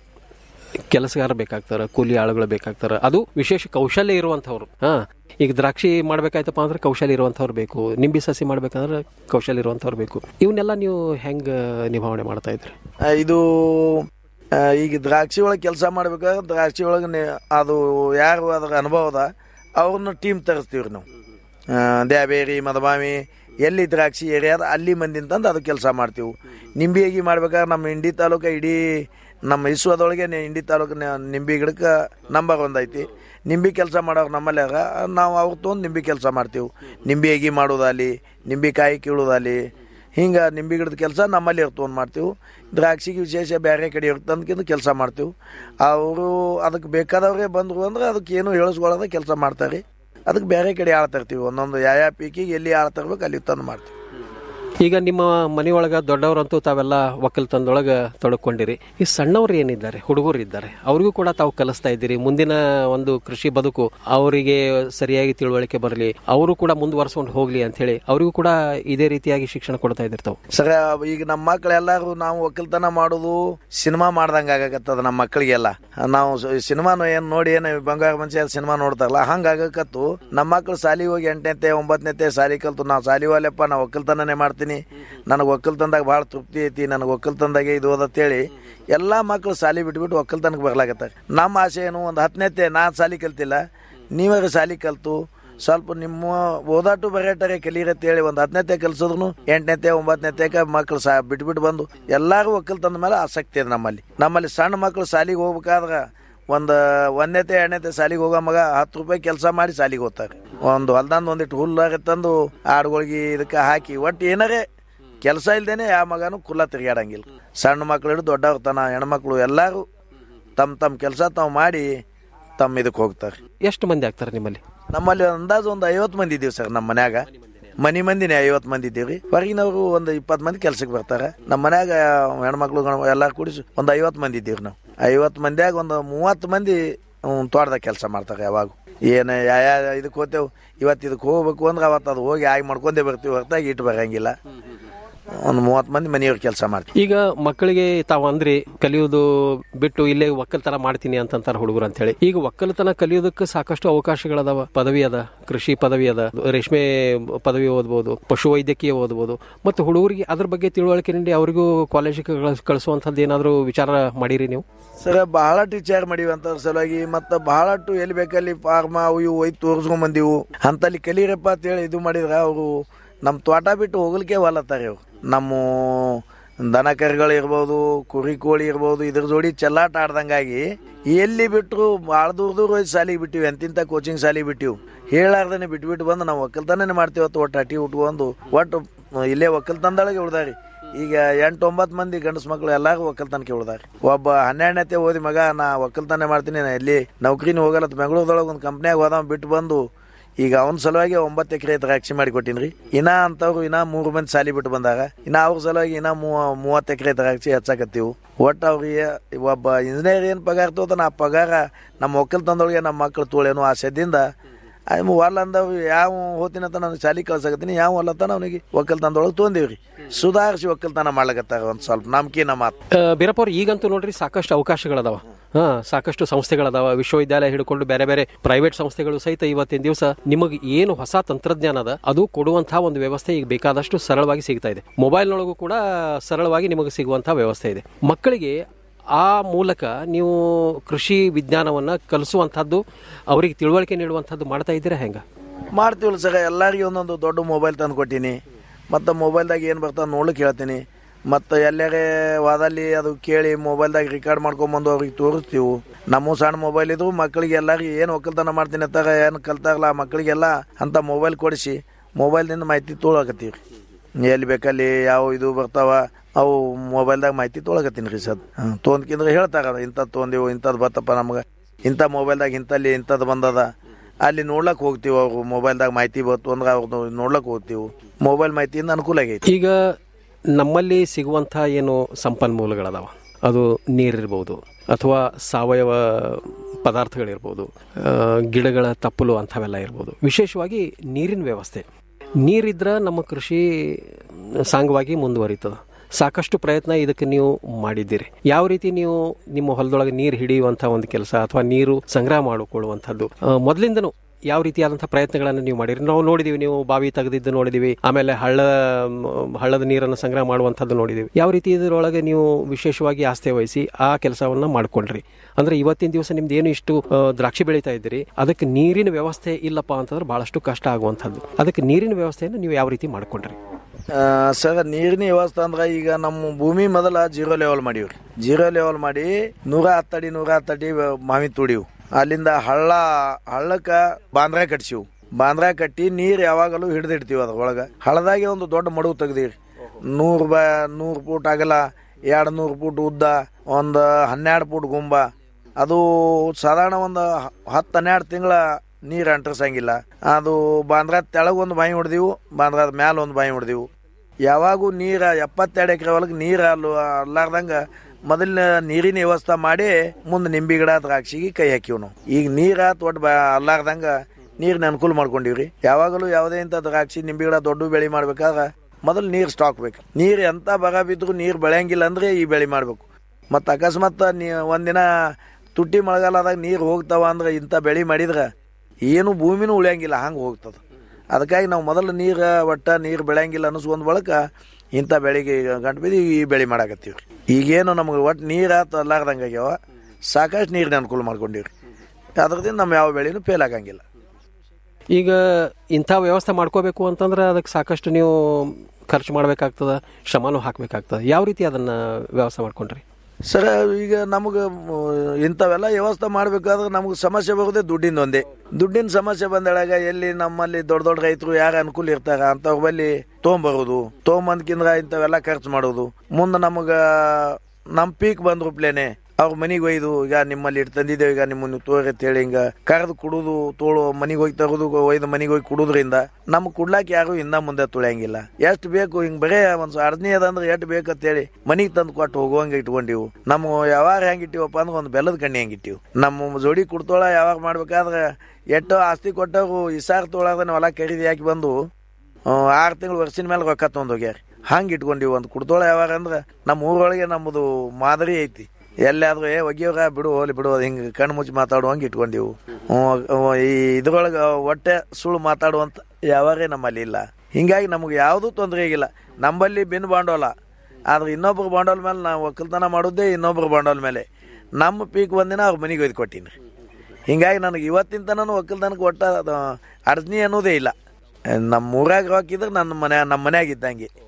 ಕೆಲಸಗಾರ ಬೇಕಾಗ್ತಾರೆ ಕೂಲಿ ಆಳುಗಳು ಬೇಕಾಗ್ತಾರೆ ಅದು ವಿಶೇಷ ಕೌಶಲ್ಯ ಇರುವಂಥವ್ರು ಹಾ ಈಗ ದ್ರಾಕ್ಷಿ ಮಾಡ್ಬೇಕಾಯ್ತಪ್ಪ ಅಂದ್ರೆ ಕೌಶಲ್ಯ ಇರುವಂಥವ್ರು ಬೇಕು ನಿಂಬಿ ಸಸಿ ಮಾಡ್ಬೇಕಂದ್ರೆ ಕೌಶಲ್ಯ ಇರುವಂಥವ್ರು ಬೇಕು ಇವನ್ನೆಲ್ಲ ನೀವು ಹೆಂಗ ನಿಭಾವಣೆ ಮಾಡ್ತಾ ಇದ್ರಿ ಆ, ಇದು ಆ, ಈಗ ದ್ರಾಕ್ಷಿ ಒಳಗೆ ಕೆಲಸ ಮಾಡ್ಬೇಕಾದ್ರೆ ದ್ರಾಕ್ಷಿ ಒಳಗೆ ನೆ- ಅದು ಯಾರು ಅದ್ರ ಅನುಭವ ಅದ ಅವ್ರನ್ನ ಟೀಮ್ ತರಿಸ್ತೀವ್ರಿ ನಾವು ಆ, ದ್ಯಾಬೇರಿ ಮದಮಾಮಿ ಎಲ್ಲಿ ದ್ರಾಕ್ಷಿ ಏರಿಯಾದ ಅಲ್ಲಿ ಮಂದಿನ ತಂದು ಅದು ಕೆಲಸ ಮಾಡ್ತೀವಿ ನಿಂಬಿಯಾಗಿ ಮಾಡ್ಬೇಕಾದ್ರೆ ನಮ್ಮ ಇಂಡಿ ತಾಲೂಕು ಇಡೀ ನಮ್ಮ ಇಸ್ವದೊಳಗೆ ನೆ- ಇಂಡಿ ತಾಲೂಕು ನಿಂಬಿ ಗಿಡಕ್ಕೆ ನಂಬರ್ ಒಂದ್ ಐತಿ ನಿಂಬಿ ಕೆಲಸ ಮಾಡೋರು ನಮ್ಮಲ್ಲಿ ಅದ ನಾವು ಅವ್ರು ತೊಗೊಂಡು ನಿಂಬಿ ಕೆಲಸ ಮಾಡ್ತೀವಿ ನಿಂಬಿ ಅಗಿ ಮಾಡೋದಾಲಿ ನಿಂಬಿ ಕಾಯಿ ಕೀಳೋದಾಲಿ ಹಿಂಗೆ ನಿಂಬೆ ಗಿಡದ ಕೆಲಸ ನಮ್ಮಲ್ಲಿ ಇರ್ತವಂದು ಮಾಡ್ತೀವಿ ದ್ರಾಕ್ಷಿಗೆ ವಿಶೇಷ ಬೇರೆ ಕಡೆ ಇರ್ತಂದ್ಕಿಂತ ಕೆಲಸ ಮಾಡ್ತೀವಿ ಅವರು ಅದಕ್ಕೆ ಬೇಕಾದವ್ರೆ ಬಂದರು ಅಂದ್ರೆ ಅದಕ್ಕೆ ಏನು ಹೇಳಿಸ್ಕೊಳ್ಳೋದ ಕೆಲಸ ಮಾಡ್ತಾರೆ ಅದಕ್ಕೆ ಬೇರೆ ಕಡೆ ಆಳ್ ತರ್ತೀವಿ ಒಂದೊಂದು ಯಾವ ಯಾವ ಪೀಕಿಗೆ ಎಲ್ಲಿ ಆಳ್ ತರ್ಬೇಕು ಅಲ್ಲಿ ತಂದು ಮಾಡ್ತೀವಿ ಈಗ ನಿಮ್ಮ ಮನೆಯೊಳಗ ದೊಡ್ಡವರಂತೂ ತಾವೆಲ್ಲ ಒಕ್ಕಲ್ತನದೊಳಗ ತೊಡಕೊಂಡಿರಿ ಈ ಸಣ್ಣವ್ರು ಏನಿದ್ದಾರೆ ಹುಡುಗರು ಇದ್ದಾರೆ ಅವ್ರಿಗೂ ಕೂಡ ತಾವು ಕಲಿಸ್ತಾ ಇದ್ದೀರಿ ಮುಂದಿನ ಒಂದು ಕೃಷಿ ಬದುಕು ಅವರಿಗೆ ಸರಿಯಾಗಿ ತಿಳುವಳಿಕೆ ಬರಲಿ ಅವರು ಕೂಡ ಮುಂದುವರ್ಸ್ಕೊಂಡು ಹೋಗ್ಲಿ ಅಂತ ಹೇಳಿ ಅವರಿಗೂ ಕೂಡ ಇದೇ ರೀತಿಯಾಗಿ ಶಿಕ್ಷಣ ಕೊಡ್ತಾ ಇದ್ದೀರಿ ತಾವು ಸರ ಈಗ ನಮ್ಮ ಮಕ್ಳೆಲ್ಲರೂ ನಾವು ಒಕ್ಕಲ್ತನ ಮಾಡೋದು ಸಿನಿಮಾ ಮಾಡ್ದಂಗೆ ಆಗಕತ್ತದ ನಮ್ಮ ಮಕ್ಕಳಿಗೆಲ್ಲ ನಾವು ಸಿನಿಮಾನು ಏನು ನೋಡಿ ಏನು ಬಂಗಾರ ಮನುಷ್ಯ ಸಿನಿಮಾ ನೋಡ್ತಾರಲ್ಲ ಹಂಗ ಆಗಕತ್ತು ನಮ್ಮ ಮಕ್ಳು ಸಾಲಿ ಹೋಗಿ ಎಂಟನೇತೆ ಒಂಬತ್ತನೇತೆ ಸಾಲಿ ಕಲ್ತು ನಾವು ಸಾಲಿ ಹೋಗ್ಲಪ್ಪ ನಾ ಒಕ್ಕಲ್ತನನೇ ಮಾಡ್ತೀನಿ ನನಗೆ ಒಕ್ಕಲ್ತನದಾಗ ಭಾಳ ತೃಪ್ತಿ ಐತಿ ನನಗೆ ಒಕ್ಕಲ್ತನದಾಗೆ ಇದು ಓದತ್ತೇಳಿ ಎಲ್ಲಾ ಮಕ್ಳು ಸಾಲಿ ಬಿಟ್ಬಿಟ್ಟು ಒಕ್ಕಲ್ತನಕ್ಕೆ ಬರ್ಲಾಕತ್ತಾರೆ ನಮ್ಮ ಆಸೆ ಏನು ಒಂದು ಹತ್ತನೇತೆ ನಾ ಸಾಲಿ ಕಲ್ತಿಲ್ಲ ನೀವಾಗ ಸಾಲಿ ಕಲ್ತು ಸ್ವಲ್ಪ ನಿಮ್ಮ ಓದಾಟು ಬರೇಟರೆ ಕಲೀರತ್ತೇಳಿ ಒಂದು ಹತ್ತನೇತೆ ಕಲ್ಸಿದ್ರು ಎಂಟನೇತೆ ಒಂಬತ್ತನೇತೆ ಮಕ್ಳು ಸಾ ಬಿಟ್ಬಿಟ್ಟು ಬಂದು ಎಲ್ಲಾರು ಒಕ್ಕಲ್ತನ ಮೇಲೆ ಆಸಕ್ತಿ ಇದೆ ನಮ್ಮಲ್ಲಿ ನಮ್ಮಲ್ಲಿ ಸಣ್ಣ ಮಕ್ಳು ಸಾಲಿಗೆ ಹೋಗ್ಬೇಕಾದ್ರೆ ಒಂದು ಒಂದನೇತೆ ಎರಡನೇತೆ ಸಾಲಿಗೆ ಹೋಗೋ ಮಗ ಹತ್ತು ರೂಪಾಯಿ ಕೆಲಸ ಮಾಡಿ ಸಾಲಿಗೆ ಹೋಗ್ತಾರೆ ಒಂದು ಹೊಲ್ದಂದು ಒಂದಿಟ್ಟು ಹುಲ್ಲಾಗ ತಂದು ಆಡುಗಳಿಗೆ ಇದಕ್ಕೆ ಹಾಕಿ ಒಟ್ಟು ಏನಾರೇ ಕೆಲಸ ಇಲ್ದೇನೆ ಯಾವ ಮಗನೂ ಕುಲ್ಲ ತಿರುಗಾಡಂಗಿಲ್ಲ ಸಣ್ಣ ಮಕ್ಳು ಹಿಡಿದು ದೊಡ್ಡವ್ರ ತನ ಹೆಣ್ಮಕ್ಳು ಎಲ್ಲರೂ ತಮ್ಮ ತಮ್ಮ ಕೆಲಸ ತಾವು ಮಾಡಿ ತಮ್ಮ ಇದಕ್ಕೆ ಹೋಗ್ತಾರೆ ಎಷ್ಟು ಮಂದಿ ಆಗ್ತಾರೆ ನಿಮ್ಮಲ್ಲಿ ನಮ್ಮಲ್ಲಿ ಅಂದಾಜು ಒಂದು ಐವತ್ತು ಮಂದಿ ಇದೀವಿ ಸರ್ ನಮ್ಮ ಮನ್ಯಾಗ ಮನಿ ಮಂದಿನೇ ಐವತ್ತು ಮಂದಿ ಇದ್ದೀವಿ ಹೊರಗಿನವರು ಒಂದು ಇಪ್ಪತ್ತು ಮಂದಿ ಕೆಲ್ಸಕ್ಕೆ ಬರ್ತಾರೆ ನಮ್ಮ ಮನ್ಯಾಗ ಹೆಣ್ಮಕ್ಳು ಗಣ ಎಲ್ಲ ಕೂಡಿಸಿ ಒಂದು ಐವತ್ತು ಮಂದಿ ಇದ್ದೀವಿ ನಾವು ಐವತ್ತು ಮಂದಿಯಾಗ ಒಂದು ಮೂವತ್ತು ಮಂದಿ ಹ್ಮ್, ತೋಟದಾಗ ಕೆಲಸ ಮಾಡ್ತಾರೆ ಯಾವಾಗ ಏನು ಯಾವ ಇದಕ್ಕೆ ಹೋಗ್ತೇವೆ ಇವತ್ತು ಇದಕ್ಕೆ ಹೋಗ್ಬೇಕು ಅಂದ್ರೆ ಅವತ್ತು ಅದು ಹೋಗಿ ಆಗಿ ಮಾಡ್ಕೊಂಡೇ ಬರ್ತೀವಿ ಹೊರತಾಗಿ ಇಟ್ಟು ಬರಂಗಿಲ್ಲ ಒಂದು ಮೂವತ್ತು ಮಂದಿ ಮನೆಯವ್ರ ಕೆಲಸ ಮಾಡ್ತೀವಿ ಈಗ ಮಕ್ಕಳಿಗೆ ತಾವು ಅಂದ್ರಿ ಕಲಿಯೋದು ಬಿಟ್ಟು ಇಲ್ಲೇ ಒಕ್ಕಲ್ತನ ಮಾಡ್ತೀನಿ ಅಂತಂತಾರ ಹುಡುಗರು ಅಂತ ಹೇಳಿ ಈಗ ಒಕ್ಕಲ್ತನ ಕಲಿಯೋದಕ್ಕೆ ಸಾಕಷ್ಟು ಅವಕಾಶಗಳದಾವ ಪದವಿ ಅದ ಕೃಷಿ ಪದವಿ ಅದ ರೇಷ್ಮೆ ಪದವಿ ಓದ್ಬೋದು ಪಶು ವೈದ್ಯಕೀಯ ಓದ್ಬೋದು ಮತ್ತು ಹುಡುಗರಿಗೆ ಅದ್ರ ಬಗ್ಗೆ ತಿಳುವಳಿಕೆ ನೀಡಿ ಅವರಿಗೂ ಕಾಲೇಜಿಗೆ ಕಳಿಸುವಂಥದ್ದು ಏನಾದರೂ ವಿಚಾರ ಮಾಡಿರಿ ನೀವು ಸರ್ ಬಹಳ ಟೀಚರ್ ಮಾಡಿವಿ ಅಂತ ಸಲುವಾಗಿ ಮತ್ತೆ ಬಹಳಷ್ಟು ಎಲ್ಲಿ ಬೇಕಲ್ಲಿ ಫಾರ್ಮ ಅವು ಇವು ಒಯ್ದು ತೋರಿಸ್ಕೊಂಡ್ ಬಂದಿವು ಅಂತಲ್ಲಿ ಕಲೀರಪ್ಪ ಅಂತೇಳಿ ಇದು ಮಾಡಿದ್ರ ಅವರು ನಮ್ಮ ತೋಟ ಬಿಟ್ಟು ಹೋಗ್ಲಿಕ್ಕೆ ಒಲ್ಲತ್ತಾರೆ ಇವ್ರು ನಮ್ಮ ದನ ಕರುಗಳು ಇರ್ಬೋದು ಕುರಿ ಕೋಳಿ ಇರ್ಬೋದು ಇದ್ರ ಜೋಡಿ ಚೆಲ್ಲಾಟ ಆಡ್ದಂಗಾಗಿ ಎಲ್ಲಿ ಬಿಟ್ಟರು ಭಾಳ ದೂರ ದೂರ ಹೋಗಿ ಸಾಲಿಗೆ ಬಿಟ್ಟಿವಿ ಎಂತಿಂತ ಕೋಚಿಂಗ್ ಸಾಲಿಗೆ ಬಿಟ್ಟಿವು ಹೇಳಾರ್ದನೆ ಬಿಟ್ಟು ಬಿಟ್ಟು ಬಂದು ನಾವು ಒಕ್ಕಲ್ತನೇ ಮಾಡ್ತೀವಿ ಹೊತ್ತು ಒಟ್ಟು ಅಟಿ ಉಟ್ಕೊಂಡು ಒಟ್ಟು ಇಲ್ಲೇ ಒಕ್ಕಲ್ತನದೊಳಗೆ ಉಳ್ದಾರಿ ಈಗ ಎಂಟು ಒಂಬತ್ತು ಮಂದಿ ಗಂಡಸು ಮಕ್ಕಳು ಎಲ್ಲಾರು ಒಕ್ಕಲ್ತನಕ್ಕೆ ಉಳ್ದಾರಿ ಒಬ್ಬ ಹನ್ನೆರಡನೇತೆ ಓದಿ ಮಗ ನಾ ಒಕ್ಕಲ್ತನ ಮಾಡ್ತೀನಿ ನಾ ಎಲ್ಲಿ ನೌಕರಿನ ಹೋಗಲ್ಲ ಬೆಂಗಳೂರದೊಳಗೆ ಒಂದು ಕಂಪ್ನ್ಯಾಗ ಹೋದವ ಬಿಟ್ಟು ಬಂದು ಈಗ ಅವನ ಸಲುವಾಗಿ ಒಂಬತ್ತು ಎಕರೆ ದ್ರಾಕ್ಷಿ ಮಾಡಿ ಕೊಟ್ಟಿನ್ರಿ ಇನ್ನ ಅಂತವ್ರು ಇನ್ನ ಮೂರು ಮಂದಿ ಸಾಲಿ ಬಿಟ್ಟು ಬಂದಾಗ ಇನ್ನ ಅವ್ರ ಸಲುವಾಗಿ ಇನ್ನ ಮೂವ ಮೂವತ್ತು ಎಕರೆ ದ್ರಾಕ್ಷಿ ಹಚ್ಚಾಕತ್ತೀವಿ ಒಟ್ಟು ಅವ್ರಿಗೆ ಒಬ್ಬ ಇಂಜಿನಿಯರ್ ಏನು ಪಗಾರ ತೋತಾನ ಆ ಪಗಾರ ನಮ್ಮ ಒಕ್ಕಲ್ತನದೊಳಗೆ ನಮ್ಮ ಮಕ್ಕಳು ತೋಳೇನು ಆ ಸದ್ದಿಂದ ಅಯ್ಯ ಹೊಲ ಅಂದವ್ ಯಾವ ಹೋತಿನ ಅಂತ ನಾನು ಶಾಲಿ ಕಳ್ಸಕತ್ತೀನಿ ಯಾವ ಹೊಲತನ ಅವನಿಗೆ ಒಕ್ಕಲ್ತನದೊಳಗೆ ತೊಂದೇವ್ರಿ ಸುಧಾರಿಸಿ ಒಕ್ಕಲ್ತನ ಮಾಡ್ಲಕತ್ತಾರ ಒಂದು ಸ್ವಲ್ಪ ನಂಬಿಕೆನ ಮಾತು ಆ, ಬೀರಪ್ಪ ಅವ್ರು ಈಗಂತೂ ನೋಡ್ರಿ ಸಾಕಷ್ಟು ಅವಕಾಶಗಳದಾವ ಹಾ ಸಾಕಷ್ಟು ಸಂಸ್ಥೆಗಳದಾವ ವಿಶ್ವವಿದ್ಯಾಲಯ ಹಿಡ್ಕೊಂಡು ಬೇರೆ ಬೇರೆ ಪ್ರೈವೇಟ್ ಸಂಸ್ಥೆಗಳು ಸಹಿತ ಇವತ್ತಿನ ದಿವಸ ನಿಮಗೆ ಏನು ಹೊಸ ತಂತ್ರಜ್ಞಾನ ಅದ ಅದು ಕೊಡುವಂತಹ ಒಂದು ವ್ಯವಸ್ಥೆ ಈಗ ಬೇಕಾದಷ್ಟು ಸರಳವಾಗಿ ಸಿಗ್ತಾ ಇದೆ ಮೊಬೈಲ್ನೊಳಗೂ ಕೂಡ ಸರಳವಾಗಿ ನಿಮಗೆ ಸಿಗುವಂತಹ ವ್ಯವಸ್ಥೆ ಇದೆ ಮಕ್ಕಳಿಗೆ ಆ ಮೂಲಕ ನೀವು ಕೃಷಿ ವಿಜ್ಞಾನವನ್ನ ಕಲಿಸುವಂತಹದ್ದು ಅವರಿಗೆ ತಿಳುವಳಿಕೆ ನೀಡುವಂತಹದ್ದು ಮಾಡ್ತಾ ಇದ್ದೀರಾ ಹೆಂಗ ಮಾಡ್ತೀವಲ್ಲ ಸರ್ ಎಲ್ಲರಿಗೂ ಒಂದೊಂದು ದೊಡ್ಡ ಮೊಬೈಲ್ ತಂದು ಕೊಟ್ಟೀನಿ ಮತ್ತು ಮೊಬೈಲ್ದಾಗ ಏನು ಬರ್ತದೆ ನೋಡ್ಲಿಕ್ಕೆ ಹೇಳ್ತೀನಿ ಮತ್ತು ಎಲ್ಲರೇ ವಾದಲ್ಲಿ ಅದು ಕೇಳಿ ಮೊಬೈಲ್ದಾಗ ರೆಕಾರ್ಡ್ ಮಾಡ್ಕೊಂಬಂದು ಅವ್ರಿಗೆ ತೋರಿಸ್ತೀವಿ ನಮ್ಮ ಸಣ್ಣ ಮೊಬೈಲ್ ಇದ್ರು ಮಕ್ಕಳಿಗೆ ಎಲ್ಲರಿಗೆ ಏನು ಒಕ್ಕಲ್ತನ ಮಾಡ್ತೀನಿ ಅಂತಾರ ಏನು ಕಲ್ತಾರಲ್ಲ ಆ ಮಕ್ಕಳಿಗೆಲ್ಲ ಅಂತ ಮೊಬೈಲ್ ಕೊಡಿಸಿ ಮೊಬೈಲ್ದಿಂದ ಮಾಹಿತಿ ತೊಗೊಳಕತ್ತೀವಿ ರೀ ಎಲ್ಲಿ ಬೇಕಲ್ಲಿ ಯಾವ ಇದು ಬರ್ತಾವ ಅವು ಮೊಬೈಲ್ದಾಗ ಮಾಹಿತಿ ತೊಗೊಳಕತ್ತೀನಿ ರೀ ಸದ್ ತೊಂದ್ಕಿಂದ್ರೆ ಹೇಳ್ತಾರ ಇಂಥದ್ದು ತೊಗೊಂಡಿವು ಇಂಥದ್ದು ಬರ್ತಪ್ಪ ನಮ್ಗೆ ಇಂಥ ಮೊಬೈಲ್ದಾಗ ಇಂಥಲ್ಲಿ ಇಂಥದ್ದು ಬಂದದ ಅಲ್ಲಿ ನೋಡ್ಲಕ್ ಹೋಗ್ತೀವಿ ಅವ್ರು ಮೊಬೈಲ್ದಾಗ ಮಾಹಿತಿ ಬಂತು ಅಂದ್ರೆ ಅವ್ರದ್ದು ನೋಡ್ಲಕ್ ಹೋಗ್ತೀವಿ ಮೊಬೈಲ್ ಮಾಹಿತಿಯಿಂದ ಅನುಕೂಲ ಆಗೈತಿ ಈಗ ನಮ್ಮಲ್ಲಿ ಸಿಗುವಂಥ ಏನು ಸಂಪನ್ಮೂಲಗಳದಾವ ಅದು ನೀರಿರ್ಬೋದು ಅಥವಾ ಸಾವಯವ ಪದಾರ್ಥಗಳಿರ್ಬೋದು ಆ, ಗಿಡಗಳ ತಪ್ಪಲು ಅಂಥವೆಲ್ಲ ಇರ್ಬೋದು ವಿಶೇಷವಾಗಿ ನೀರಿನ ವ್ಯವಸ್ಥೆ ನೀರಿದ್ರೆ ನಮ್ಮ ಕೃಷಿ ಸಾಂಗವಾಗಿ ಮುಂದುವರಿತದೆ ಸಾಕಷ್ಟು ಪ್ರಯತ್ನ ಇದಕ್ಕೆ ನೀವು ಮಾಡಿದ್ದೀರಿ ಯಾವ ರೀತಿ ನೀವು ನಿಮ್ಮ ಹೊಲದೊಳಗೆ ನೀರು ಹಿಡಿಯುವಂಥ ಒಂದು ಕೆಲಸ ಅಥವಾ ನೀರು ಸಂಗ್ರಹ ಮಾಡಿಕೊಳ್ಳುವಂಥದ್ದು ಆ, ಮೊದಲಿಂದನೂ ಯಾವ ರೀತಿಯಾದಂಥ ಪ್ರಯತ್ನಗಳನ್ನು ನೀವು ಮಾಡಿರಿ ನಾವು ನೋಡಿದೀವಿ ನೀವು ಬಾವಿ ತೆಗೆದಿದ್ದು ನೋಡಿದೀವಿ ಆಮೇಲೆ ಹಳ್ಳ ಮ್, ಹಳ್ಳದ ನೀರನ್ನು ಸಂಗ್ರಹ ಮಾಡುವಂಥದ್ದು ನೋಡಿದೀವಿ ಯಾವ ರೀತಿ ಇದರೊಳಗೆ ನೀವು ವಿಶೇಷವಾಗಿ ಆಸ್ಥೆ ವಹಿಸಿ ಆ ಕೆಲಸವನ್ನ ಮಾಡ್ಕೊಂಡ್ರಿ ಅಂದ್ರೆ ಇವತ್ತಿನ ದಿವಸ ನಿಮ್ದು ಏನು ಇಷ್ಟು ಆ, ದ್ರಾಕ್ಷಿ ಬೆಳೀತಾ ಇದ್ದೀರಿ ಅದಕ್ಕೆ ನೀರಿನ ವ್ಯವಸ್ಥೆ ಇಲ್ಲಪ್ಪ ಅಂತಂದ್ರೆ ಬಹಳಷ್ಟು ಕಷ್ಟ ಆಗುವಂಥದ್ದು ಅದಕ್ಕೆ ನೀರಿನ ವ್ಯವಸ್ಥೆಯನ್ನು ನೀವು ಯಾವ ರೀತಿ ಮಾಡ್ಕೊಂಡ್ರಿ ಆ, ಸರ್ ನೀರಿನ ವ್ಯವಸ್ಥೆ ಅಂದ್ರೆ ಈಗ ನಮ್ಮ ಭೂಮಿ ಮೊದಲ ಜೀರೋ ಲೆವೆಲ್ ಮಾಡೀವ್ರಿ ಜೀರೋ ಲೆವೆಲ್ ಮಾಡಿ ನೂರ ಹತ್ತಡಿ ನೂರ ಹತ್ತಡಿ ಮಾವಿ ತುಡಿವು ಅಲ್ಲಿಂದ ಹಳ್ಳ ಹಳ್ಳಕ್ಕ ಬಾಂದ್ರ ಕಟ್ಸಿವು ಬಾಂದ್ರ ಕಟ್ಟಿ ನೀರು ಯಾವಾಗಲೂ ಹಿಡಿದಿಡ್ತೀವಿ ಅದ್ರ ಒಳಗ ಹಳ್ಳದಾಗೆ ಒಂದು ದೊಡ್ಡ ಮಡುವು ತೆಗ್ದೀವಿ ನೂರು ಬ ನೂರು ಫೂಟ್ ಆಗಲ್ಲ ಎರಡು ನೂರು ಫೂಟ್ ಉದ್ದ ಒಂದು ಹನ್ನೆರಡು ಫೂಟ್ ಗುಂಬ ಅದು ಸಾಧಾರಣ ಒಂದು ಹತ್ತು ಹನ್ನೆರಡು ತಿಂಗಳ ನೀರು ಅಂಟರ್ಸಂಗಿಲ್ಲ ಅದು ಬಾಂದ್ರ ತೆಳಗ್ ಒಂದು ಬಾಯಿ ಹೊಡೆದಿವು ಬಾಂದ್ರದ ಮ್ಯಾಲ ಒಂದು ಬಾಯಿ ಹೊಡೆದಿವು ಯಾವಾಗೂ ನೀರ ಎಪ್ಪತ್ತೆರಡು ಎಕರೆ ಹೊಲಕ್ಕೆ ನೀರು ಅಲ್ಲ ಅಲ್ಲಾರ್ದಂಗ ಮೊದಲ ನೀರಿನ ವ್ಯವಸ್ಥೆ ಮಾಡಿ ಮುಂದೆ ನಿಂಬೆ ಗಿಡ ದ್ರಾಕ್ಷಿಗೆ ಕೈ ಹಾಕಿವ್ ನಾವು ಈಗ ನೀರ ದೊಡ್ಡ ಬ ಅಲ್ಲಾರ್ದಂಗ ನೀರಿನ ಅನುಕೂಲ ಮಾಡ್ಕೊಂಡಿವ್ರಿ ಯಾವಾಗಲೂ ಯಾವುದೇ ಇಂಥ ದ್ರಾಕ್ಷಿ ನಿಂಬೆ ಗಿಡ ದೊಡ್ಡ ಬೆಳೆ ಮಾಡ್ಬೇಕಾದ್ರೆ ಮೊದಲು ನೀರು ಸ್ಟಾಕ್ ಬೇಕು ನೀರು ಎಂತ ಬರ ಬಿದ್ರು ನೀರು ಬೆಳೆಯಂಗಿಲ್ಲ ಅಂದ್ರೆ ಈ ಬೆಳೆ ಮಾಡಬೇಕು ಮತ್ತು ಅಕಸ್ಮಾತ್ ನೀ ಒಂದಿನ ತುಟ್ಟಿ ಮಳೆಗಾಲದಾಗ ನೀರು ಹೋಗ್ತಾವ ಅಂದ್ರೆ ಇಂಥ ಬೆಳೆ ಮಾಡಿದ್ರೆ ಏನು ಭೂಮಿನೂ ಉಳಿಯಂಗಿಲ್ಲ ಹಂಗೆ ಹೋಗ್ತದೆ ಅದಕ್ಕಾಗಿ ನಾವು ಮೊದಲು ನೀರು ಒಟ್ಟ ನೀರು ಬೆಳೆಯಂಗಿಲ್ಲ ಅನ್ನಿಸ್ಕೊಂಡ್ ಬಳಕ ಇಂಥ ಬೆಳೆಗೆ ಗಂಟು ಬಿದ್ದು ಈ ಬೆಳೆ ಮಾಡಾಕತ್ತೀವಿ ಈಗೇನು ನಮಗೆ ಒಟ್ಟು ನೀರು ಆತ ಅಲ್ಲಾರ್ದಂಗೆ ಆಗ್ಯಾವ ಸಾಕಷ್ಟು ನೀರಿನ ಅನುಕೂಲ ಮಾಡ್ಕೊಂಡಿವ್ರಿ ಅದ್ರದಿಂದ ನಮ್ಮ ಯಾವ ಬೆಳೆನೂ ಫೇಲ್ ಆಗಂಗಿಲ್ಲ ಈಗ ಇಂಥ ವ್ಯವಸ್ಥೆ ಮಾಡ್ಕೋಬೇಕು ಅಂತಂದ್ರೆ ಅದಕ್ಕೆ ಸಾಕಷ್ಟು ನೀವು ಖರ್ಚು ಮಾಡಬೇಕಾಗ್ತದ ಶ್ರಮನೂ ಹಾಕಬೇಕಾಗ್ತದೆ ಯಾವ ರೀತಿ ಅದನ್ನ ವ್ಯವಸ್ಥೆ ಮಾಡ್ಕೊಂಡ್ರಿ ಸರ್ ಈಗ ನಮಗೆ ಇಂಥವೆಲ್ಲ ವ್ಯವಸ್ಥೆ ಮಾಡ್ಬೇಕಾದ್ರೆ ನಮಗೆ ಸಮಸ್ಯೆ ಬರೋದೇ ದುಡ್ಡಿನ ಒಂದೇ ದುಡ್ಡಿನ ಸಮಸ್ಯೆ ಬಂದಾಗ ಎಲ್ಲಿ ನಮ್ಮಲ್ಲಿ ದೊಡ್ಡ ದೊಡ್ಡ ರೈತರು ಯಾರು ಅನುಕೂಲ ಇರ್ತಾರ ಅಂತವ್ರ ಬಲ್ಲಿ ತೊಗೊಂಬರೋದು ತೊಗೊಂಬಂದ್ಕಿಂದ್ರ ಇಂಥವೆಲ್ಲ ಖರ್ಚು ಮಾಡೋದು ಮುಂದೆ ನಮಗೆ ನಮ್ಮ ಪೀಕ್ ಬಂದ್ ರೂಪ್ಲೇನೆ ಅವ್ರ ಮನಿಗೆ ಒಯ್ದು ಈಗ ನಿಮ್ಮಲ್ಲಿ ಇಟ್ಟು ತಂದಿದ್ದೇವೆ ಈಗ ನಿಮ್ಮನ್ನು ತೋರಿ ಅಂತ ಹೇಳಿ ಹಿಂಗ ಕರೆದು ಕುಡುದು ತೋಳು ಮನಿಗೆ ಹೋಗಿ ತರೋದು ಒಯ್ದು ಮನಿಗೆ ಹೋಗಿ ಕುಡುದ್ರಿಂದ ನಮ್ಗೆ ಕುಡ್ಲಾಕ್ ಯಾರು ಇಂದ ಮುಂದೆ ತುಳಿಯಂಗಿಲ್ಲ ಎಷ್ಟು ಬೇಕು ಹಿಂಗ್ ಬರೇ ಒಂದು ಅರ್ಧನಿ ಅದಂದ್ರೆ ಎಷ್ಟು ಬೇಕಂತ ಹೇಳಿ ಮನಿಗೆ ತಂದು ಕೊಟ್ಟು ಹೋಗುವಂಗೆ ಇಟ್ಕೊಂಡಿವು ನಮ್ಮ ಯಾವಾಗ ಹೆಂಗ್ ಇಟ್ಟಿವಪ್ಪ ಅಂದ್ರೆ ಒಂದು ಬೆಲ್ಲದ ಕಣ್ಣಿ ಹೆಂಗ್ ಇಟ್ಟಿವು ನಮ್ಮ ಜೋಡಿ ಕುಡ್ತೋಳ ಯಾವಾಗ ಮಾಡ್ಬೇಕಾದ್ರೆ ಎಷ್ಟೋ ಆಸ್ತಿ ಕೊಟ್ಟವು ಇಸಾರ್ ತೊಳದನ್ನ ಹೊಲ ಖರೀದಿ ಹಾಕಿ ಬಂದು ಆರು ತಿಂಗಳು ವರ್ಷದ ಮೇಲೆ ರೊಕ್ಕ ತೊಗೊಂಡು ಹೋಗ್ಯಾರ ಹಂಗೆ ಇಟ್ಕೊಂಡಿವಿ ಒಂದು ಕುಡ್ತೋಳ ಯಾವಾಗ ಅಂದ್ರೆ ನಮ್ಮ ಊರೊಳಗೆ ನಮ್ಮದು ಮಾದರಿ ಐತಿ ಎಲ್ಲಾದ್ರೂ ಏ ಒಗ್ಗಿಯೋಗ ಬಿಡು ಹೋಲಿ ಬಿಡು ಹಿಂಗೆ ಕಣ್ಣು ಮುಚ್ಚಿ ಮಾತಾಡುವಂಗೆ ಇಟ್ಕೊಂಡಿವು ಹ್ಮ್, ಹ್ಮ್, ಈ ಇದ್ರೊಳಗೆ ಹೊಟ್ಟೆ ಸುಳ್ಳು ಮಾತಾಡುವಂತ ಯಾವಾರೇ ನಮ್ಮಲ್ಲಿ ಇಲ್ಲ ಹಿಂಗಾಗಿ ನಮಗೆ ಯಾವುದೂ ತೊಂದರೆ ಆಗಿಲ್ಲ ನಮ್ಮಲ್ಲಿ ಬಿನ್ ಬಾಂಡೋಲ ಆದ್ರೆ ಇನ್ನೊಬ್ರು ಬಾಂಡೋಲ್ ಮೇಲೆ ನಾವು ಒಕ್ಕಲ್ತನ ಮಾಡೋದೇ ಇನ್ನೊಬ್ರು ಬಾಂಡೋಲ್ ಮೇಲೆ ನಮ್ಮ ಪೀಕ್ ಒಂದಿನ ಅವ್ರ ಮನೆಗೆ ಒಯ್ದು ಕೊಟ್ಟೀನಿ ಹಿಂಗಾಗಿ ನನಗೆ ಇವತ್ತಿನ ತನಕ ಒಕ್ಕಲ್ತನಕ್ಕೆ ಒಟ್ಟ ಅದು ಅರ್ಜನಿ ಅನ್ನೋದೇ ಇಲ್ಲ ನಮ್ಮ ಊರಾಗ ರೊಕ್ಕ ಇದ್ರೆ ನನ್ನ ಮನೆ ನಮ್ಮ ಮನ್ಯಾಗ ಇದ್ದಂಗೆ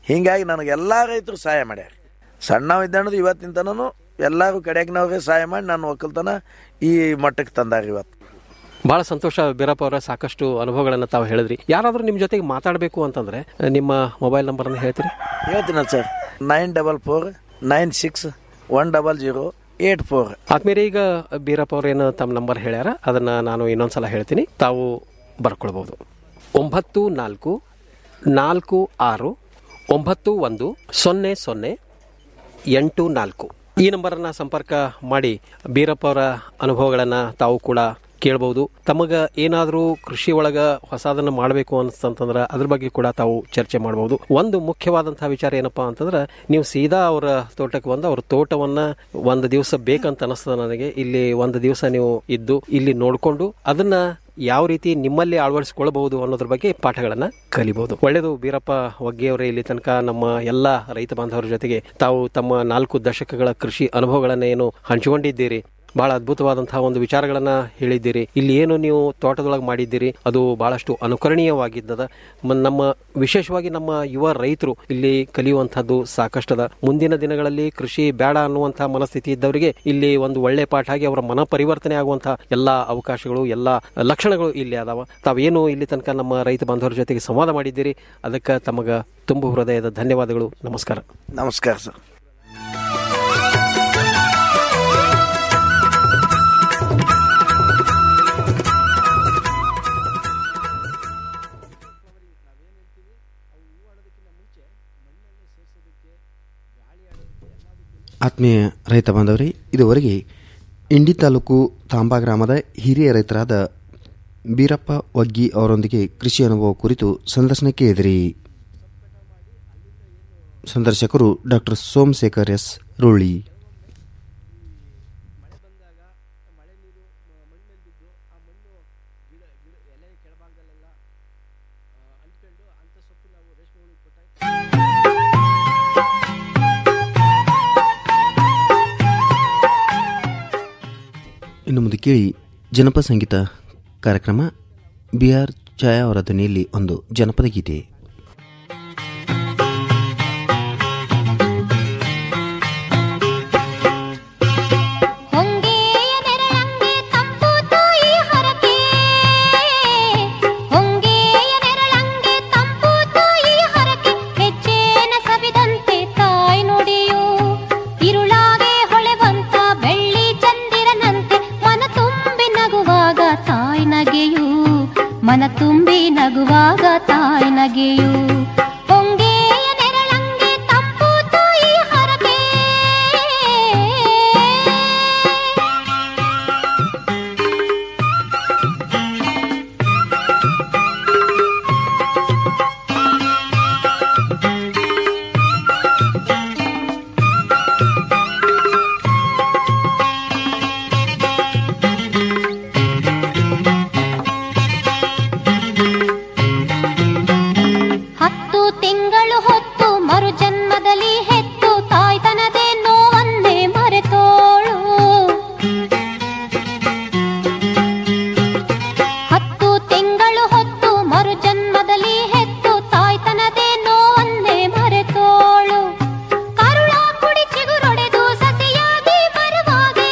ಹಿಂಗಾಗಿ ನನಗೆ ಎಲ್ಲ ರೈತರು ಸಹಾಯ ಮಾಡ್ಯಾರ ಸಣ್ಣವ ಇದ್ದಾನದು ಇವತ್ತಿನ ತನೂ ಎಲ್ಲರೂ ಕಡೆಗ್ನವ್ರಿಗೆ ಸಹಾಯ ಮಾಡಿ ನಾನು ಒಕ್ಕಲ್ತನ ಈ ಮಟ್ಟಕ್ಕೆ ತಂದಾರ ಇವತ್ತು ಬಹಳ ಸಂತೋಷ ಬೀರಪ್ಪ ಅವರ ಸಾಕಷ್ಟು ಅನುಭವಗಳನ್ನು ತಾವು ಹೇಳಿದ್ರಿ ಯಾರಾದರೂ ನಿಮ್ಮ ಜೊತೆಗೆ ಮಾತಾಡಬೇಕು ಅಂತಂದ್ರೆ ನಿಮ್ಮ ಮೊಬೈಲ್ ನಂಬರನ್ನು ಹೇಳ್ತೀರಿ ಹೇಳ್ತೀನಲ್ಲ sir nine double four nine six one double zero eight four ಆದ್ಮೇಲೆ ಈಗ ಬೀರಪ್ಪ ಅವ್ರೇನು ತಮ್ಮ ನಂಬರ್ ಹೇಳ್ಯಾರ ಅದನ್ನ ನಾನು ಇನ್ನೊಂದ್ಸಲ ಹೇಳ್ತೀನಿ ತಾವು ಬರ್ಕೊಳ್ಬಹುದು ಒಂಬತ್ತು ನಾಲ್ಕು ನಾಲ್ಕು ಆರು ಒಂಬತ್ತು ಒಂದು ಸೊನ್ನೆ ಸೊನ್ನೆ ಎಂಟು ನಾಲ್ಕು ಈ ನಂಬರನ್ನ ಸಂಪರ್ಕ ಮಾಡಿ ಬೀರಪ್ಪ ಅವರ ಅನುಭವಗಳನ್ನು ತಾವು ಕೂಡ ಕೇಳಬಹುದು ತಮಗ ಏನಾದರೂ ಕೃಷಿ ಒಳಗ ಹೊಸದನ್ನ ಮಾಡಬೇಕು ಅನ್ಸ್ತಂತಂದ್ರ ಅದ್ರ ಬಗ್ಗೆ ಕೂಡ ತಾವು ಚರ್ಚೆ ಮಾಡಬಹುದು ಒಂದು ಮುಖ್ಯವಾದಂತಹ ವಿಚಾರ ಏನಪ್ಪಾ ಅಂತಂದ್ರೆ ನೀವು ಸೀದಾ ಅವರ ತೋಟಕ್ಕೆ ಬಂದು ಅವ್ರ ತೋಟವನ್ನ ಒಂದು ದಿವಸ ಬೇಕಂತ ಅನಿಸ್ತದ ನನಗೆ ಇಲ್ಲಿ ಒಂದು ದಿವಸ ನೀವು ಇದ್ದು ಇಲ್ಲಿ ನೋಡ್ಕೊಂಡು ಅದನ್ನ ಯಾವ ರೀತಿ ನಿಮ್ಮಲ್ಲಿ ಅಳವಡಿಸಿಕೊಳ್ಳಬಹುದು ಅನ್ನೋದ್ರ ಬಗ್ಗೆ ಪಾಠಗಳನ್ನ ಕಲಿಬಹುದು ಒಳ್ಳೆಯದು ಬೀರಪ್ಪ ಒಗ್ಗೆಯವರೇ ಇಲ್ಲಿ ತನಕ ನಮ್ಮ ಎಲ್ಲ ರೈತ ಬಾಂಧವರ ಜೊತೆಗೆ ತಾವು ತಮ್ಮ ನಾಲ್ಕು ದಶಕಗಳ ಕೃಷಿ ಅನುಭವಗಳನ್ನ ಏನು ಹಂಚಿಕೊಂಡಿದ್ದೀರಿ ಬಹಳ ಅದ್ಭುತವಾದಂತಹ ಒಂದು ವಿಚಾರಗಳನ್ನ ಹೇಳಿದ್ದೀರಿ ಇಲ್ಲಿ ಏನು ನೀವು ತೋಟದೊಳಗೆ ಮಾಡಿದ್ದೀರಿ ಅದು ಬಹಳಷ್ಟು ಅನುಕರಣೀಯವಾಗಿದ್ದದ ಮ- ನಮ್ಮ ವಿಶೇಷವಾಗಿ ನಮ್ಮ ಯುವ ರೈತರು ಇಲ್ಲಿ ಕಲಿಯುವಂತಹದ್ದು ಸಾಕಷ್ಟದ ಮುಂದಿನ ದಿನಗಳಲ್ಲಿ ಕೃಷಿ ಬೇಡ ಅನ್ನುವಂತಹ ಮನಸ್ಥಿತಿ ಇದ್ದವರಿಗೆ ಇಲ್ಲಿ ಒಂದು ಒಳ್ಳೆ ಪಾಠ ಆಗಿ ಅವರ ಮನ ಪರಿವರ್ತನೆ ಆಗುವಂತಹ ಎಲ್ಲಾ ಅವಕಾಶಗಳು ಎಲ್ಲಾ ಲಕ್ಷಣಗಳು ಇಲ್ಲಿ ಅದಾವ ತಾವೇನು ಇಲ್ಲಿ ತನಕ ನಮ್ಮ ರೈತ ಬಾಂಧವರ ಜೊತೆಗೆ ಸಂವಾದ ಮಾಡಿದ್ದೀರಿ ಅದಕ್ಕೆ ತಮಗ ತುಂಬು ಹೃದಯದ ಧನ್ಯವಾದಗಳು ನಮಸ್ಕಾರ ನಮಸ್ಕಾರ ಸರ್ ಆತ್ಮೀಯ ರೈತ ಬಾಂಧವರೇ ಇದುವರೆಗೆ ಇಂಡಿ ತಾಲೂಕು ತಾಂಬಾ ಗ್ರಾಮದ ಹಿರಿಯ ರೈತರಾದ ಬೀರಪ್ಪ ಒಗ್ಗಿ ಅವರೊಂದಿಗೆ ಕೃಷಿ ಅನುಭವ ಕುರಿತು ಸಂದರ್ಶನ ಕೇಳಿದಿರಿ ಸಂದರ್ಶಕರು ಡಾಕ್ಟರ್ ಸೋಮಶೇಖರ್ ಎಸ್ ರೂಳಿ ಇನ್ನು ಮುಂದೆ ಕೇಳಿ ಜನಪದ ಸಂಗೀತ ಕಾರ್ಯಕ್ರಮ ಬಿ ಆರ್ ಛಾಯಾ ಅವರ ಧ್ವನಿಯಲ್ಲಿ ಒಂದು ಜನಪದ ಗೀತೆ ಹೊಂಗೆಯ ನೆರಳಂಗೆ ತಂಪು ತಾಯಿ ಹರಕೆ ಹೊಂಗೆಯ ನೆರಳಂಗೆ ತಂಪು ತಾಯಿ ಹರಕೆ ಹೆಜ್ಜೆನ ಸವಿದಂತೆ ತಾಯಿ ನುಡಿಯು ಇರುಳಾಗೆ ಹೊಳೆವಂತ ಬೆಳ್ಳಿ ಚಂದಿರನಂತೆ ಮನ ತುಂಬಿ ನಗುವಾಗ ತಾಯಿ ನಗೆಯು ಮನ ತುಂಬಿ ನಗುವಾಗ ತಾಯಿ ನಗೆಯು ಹೊಂಗೆಯ ನೆರಳಂಗೆ ತಂಪು ತಾಯಿ ಹರಕೆ ಹತ್ತು ತಿಂಗಳು ಹೊತ್ತು ಮರು ಜನ್ಮದಲ್ಲಿ ಹೆತ್ತು ತಾಯ್ತನದೇ ನೋವನ್ನೇ ಮರೆತೋಳು ಹತ್ತು ತಿಂಗಳು ಹೊತ್ತು ಮರು ಜನ್ಮದಲ್ಲಿ ಹೆತ್ತು ತಾಯ್ತನದೇ ನೋವನ್ನೇ ಮರೆತೋಳು ಕರುಳ ಕುಡಿ ಚಿಗುರೊಡೆದು ಸಸಿಯಾಗಿ ಬರುವಾಗೆ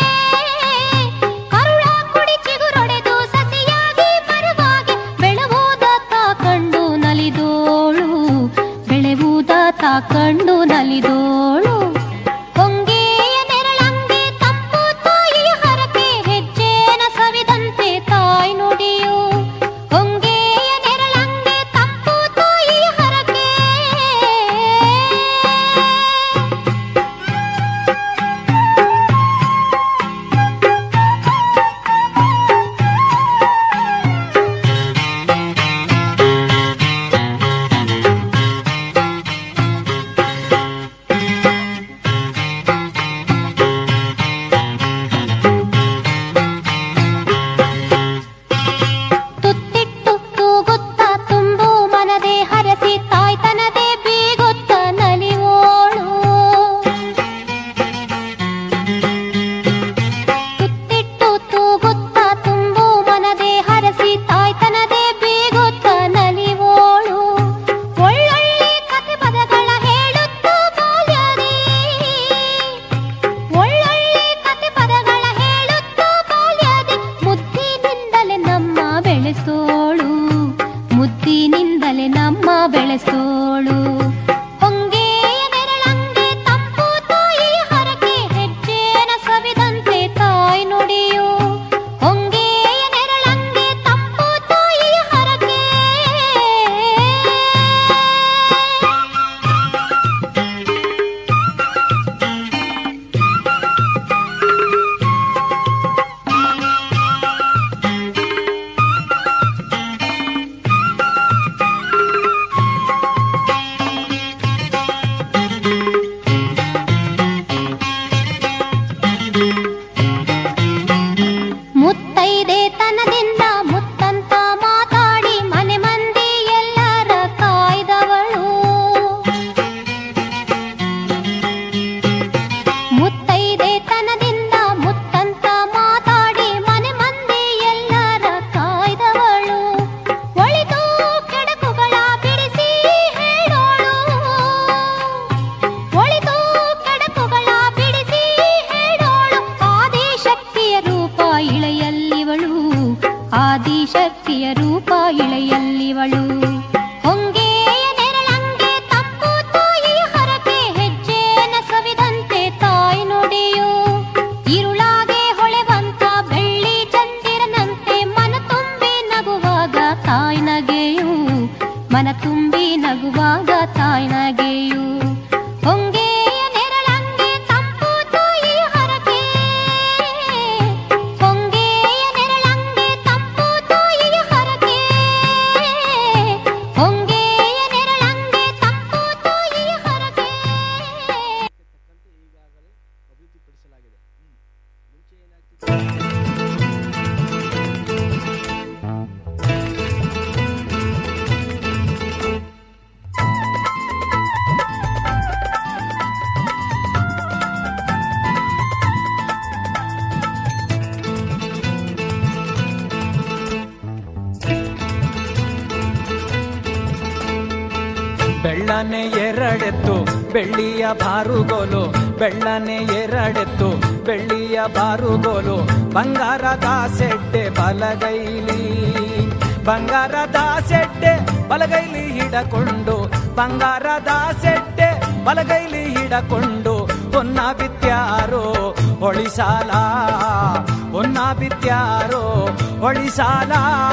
ಕರುಳ ಕುಡಿ ಚಿಗುರೊಡೆದು ಸಸಿಯಾಗಿ ಬರುವಾಗೆ ಬೆಳವುದ ತಾ ಕಂಡು ನಲಿದೋಳು ಬೆಳೆವುದ ತಾ ಕಂಡು ನಲಿದೋಳು ಹೊಂಗೆಯ ನೆರಳಂಗೆ ತಂಪು ತಾಯಿ ಹರಕೆ ಹೆಜ್ಜೆನ ಸವಿದಂತೆ ತಾಯಿ ನುಡಿಯು ಹೊಂಗೆಯ ನೆರಳಂಗೆ ತಂಪು ತಾಯಿ ಹರಕೆ ಬೆಳ್ಳಿಯ ಬಾರುಗೋಲು ಬೆಳ್ಳನೆ ಎರಡೆತ್ತು ಬೆಳ್ಳಿಯ ಬಾರುಗೋಲು ಬಂಗಾರದ ಸೆಡ್ಡೆ ಬಲಗೈಲಿ ಬಂಗಾರದ ಸೆಡ್ಡೆ ಬಲಗೈಲಿ ಹಿಡಕೊಂಡು ಬಂಗಾರದ ಸೆಡ್ಡೆ ಬಲಗೈಲಿ ಹಿಡಕೊಂಡು ಹೊನ್ನ ಬಿತ್ಯಾರೋ ಹೊಳಿಸಾಲ ಹೊನ್ನ ಬಿತ್ಯಾರೋ ಹೊಳಿಸಾಲ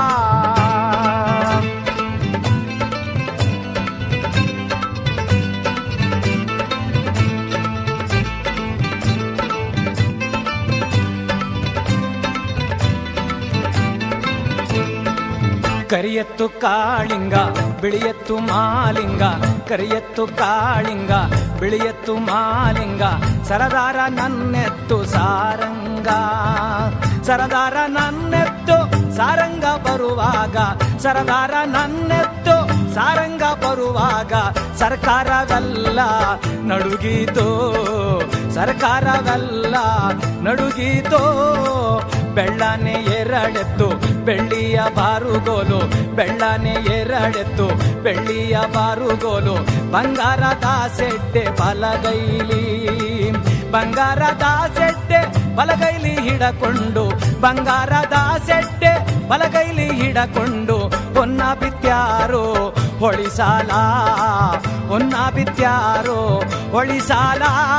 ಕರಿಯತ್ತು ಕಾಳಿಂಗ ಬಿಳಿಯತ್ತು ಮಾಲಿಂಗ ಕರಿಯತ್ತು ಕಾಳಿಂಗ ಬಿಳಿಯತ್ತು ಮಾಲಿಂಗ ಸರದಾರ ನನ್ನೆತ್ತು ಸಾರಂಗ ಸರದಾರ ನನ್ನೆತ್ತು ಸಾರಂಗ ಬರುವಾಗ ಸರದಾರ ನನ್ನೆತ್ತು ಸಾರಂಗ ಬರುವಾಗ ಸರ್ಕಾರವೆಲ್ಲ ನಡುಗೀತೋ ಸರ್ಕಾರವೆಲ್ಲ ನಡುಗೀತೋ ಬೆಳ್ಳನೆ ಎರಡೆತ್ತು ಬೆಳ್ಳಿಯ ಬಾರುಗೋಲು ಬೆಳ್ಳನೆ ಎರಡೆತ್ತು ಬೆಳ್ಳಿಯ ಬಾರುಗೋಲು ಬಂಗಾರದ ಸೆಡ್ಡೆ ಬಲಗೈಲಿ ಬಂಗಾರದ ಸೆಡ್ಡೆ ಬಲಗೈಲಿ ಹಿಡಕೊಂಡು ಬಂಗಾರದ ಸೆಡ್ಡೆ ಬಲಗೈಲಿ ಹಿಡಕೊಂಡು ಹೊನ್ನ ಬಿತ್ಯಾರೋ ಹೊಳಿಸಾಲ ಹೊನ್ನ ಬಿತ್ಯಾರೋ ಹೊಳಿಸಾಲ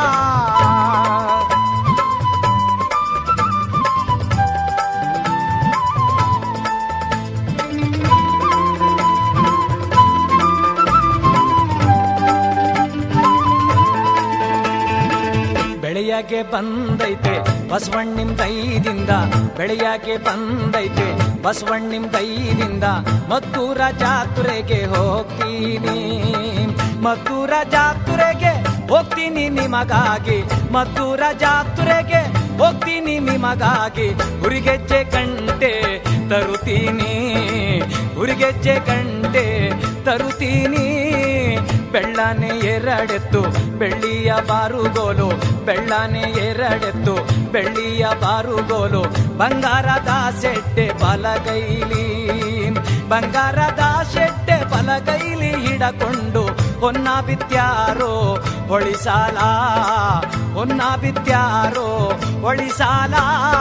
ಬೆಳೆಯಗೆ ಬಂದೈತೆ ಬಸವಣ್ಣಿಂ ದೈದಿಂದ ಬೆಳೆಯಗೆ ಬಂದೈತೆ ಬಸವಣ್ಣಿಂ ದೈದಿಂದ ಮದ್ದೂರ ಜಾತ್ರೆಗೆ ಹೋಗ್ತೀನಿ ಮದ್ದೂರ ಜಾತ್ರೆಗೆ ಹೋಗ್ತೀನಿ ನಿಮಗಾಗಿ ಮದ್ದೂರ ಜಾತ್ರೆಗೆ ಹೋಗ್ತೀನಿ ನಿಮಗಾಗಿ ಹುರಿಗೆಜ್ಜೆ ಗಂಟೆ ತರುತ್ತೀನಿ ಹುರಿಗೆಜ್ಜೆ ಗಂಟೆ ತರುತ್ತೀನಿ ಬೆಳ್ಳನೆ ಎರಡೆತ್ತು ಬೆಳ್ಳಿಯ ಬಾರುಗೋಲು ಬೆಳ್ಳನೆ ಎರಡೆತ್ತು ಬೆಳ್ಳಿಯ ಬಾರುಗೋಲು ಬಂಗಾರದ ಸೆಡ್ಡೆ ಬಲಗೈಲಿ ಬಂಗಾರದ ಶೆಡ್ಡೆ ಬಲಗೈಲಿ ಹಿಡಕೊಂಡು ಹೊನ್ನ ಬಿತ್ಯಾರೋ ಹೊಳಿಸಾಲ ಹೊನ್ನ ಬಿತ್ಯಾರೋ ಹೊಳಿಸಾಲ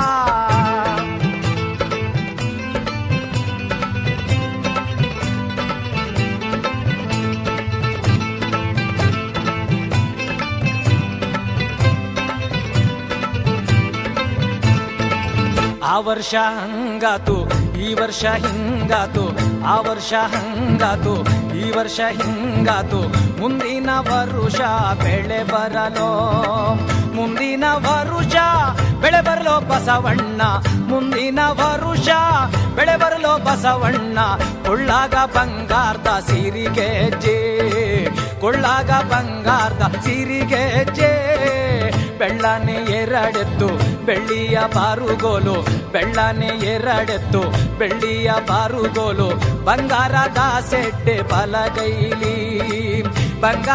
ಆ ವರ್ಷ ಹಂಗಾತು ಈ ವರ್ಷ ಹಿಂಗಾತು ಆ ವರ್ಷ ಹಂಗಾತು ಈ ವರ್ಷ ಹಿಂಗಾತು ಮುಂದಿನ ವರುಷ ಬೆಳೆ ಬರಲೋ ಮುಂದಿನ ವರುಷ ಬೆಳೆ ಬರಲೋ ಬಸವಣ್ಣ ಮುಂದಿನ ವರುಷ ಬೆಳೆ ಬರಲೋ ಬಸವಣ್ಣ ಕೊಳ್ಳಾಗ ಬಂಗಾರದ ಸಿರಿಗೆ ಜೇ ಕೊಳ್ಳಾಗ ಬಂಗಾರದ ಸಿರಿಗೆ ಜೇ ಬೆಳ್ಳನೆ ಎರಡೆತ್ತು ಬೆಳ್ಳಿಯ ಬಾರುಗೋಲು ಬೆಳ್ಳನೆ ಎರಡೆತ್ತು ಬೆಳ್ಳಿಯ ಬಾರುಗೋಲು ಬಂಗಾರದ ಸೆಡ್ಡೆ ಬಲಗೈಲಿ ಬಂಗಾರ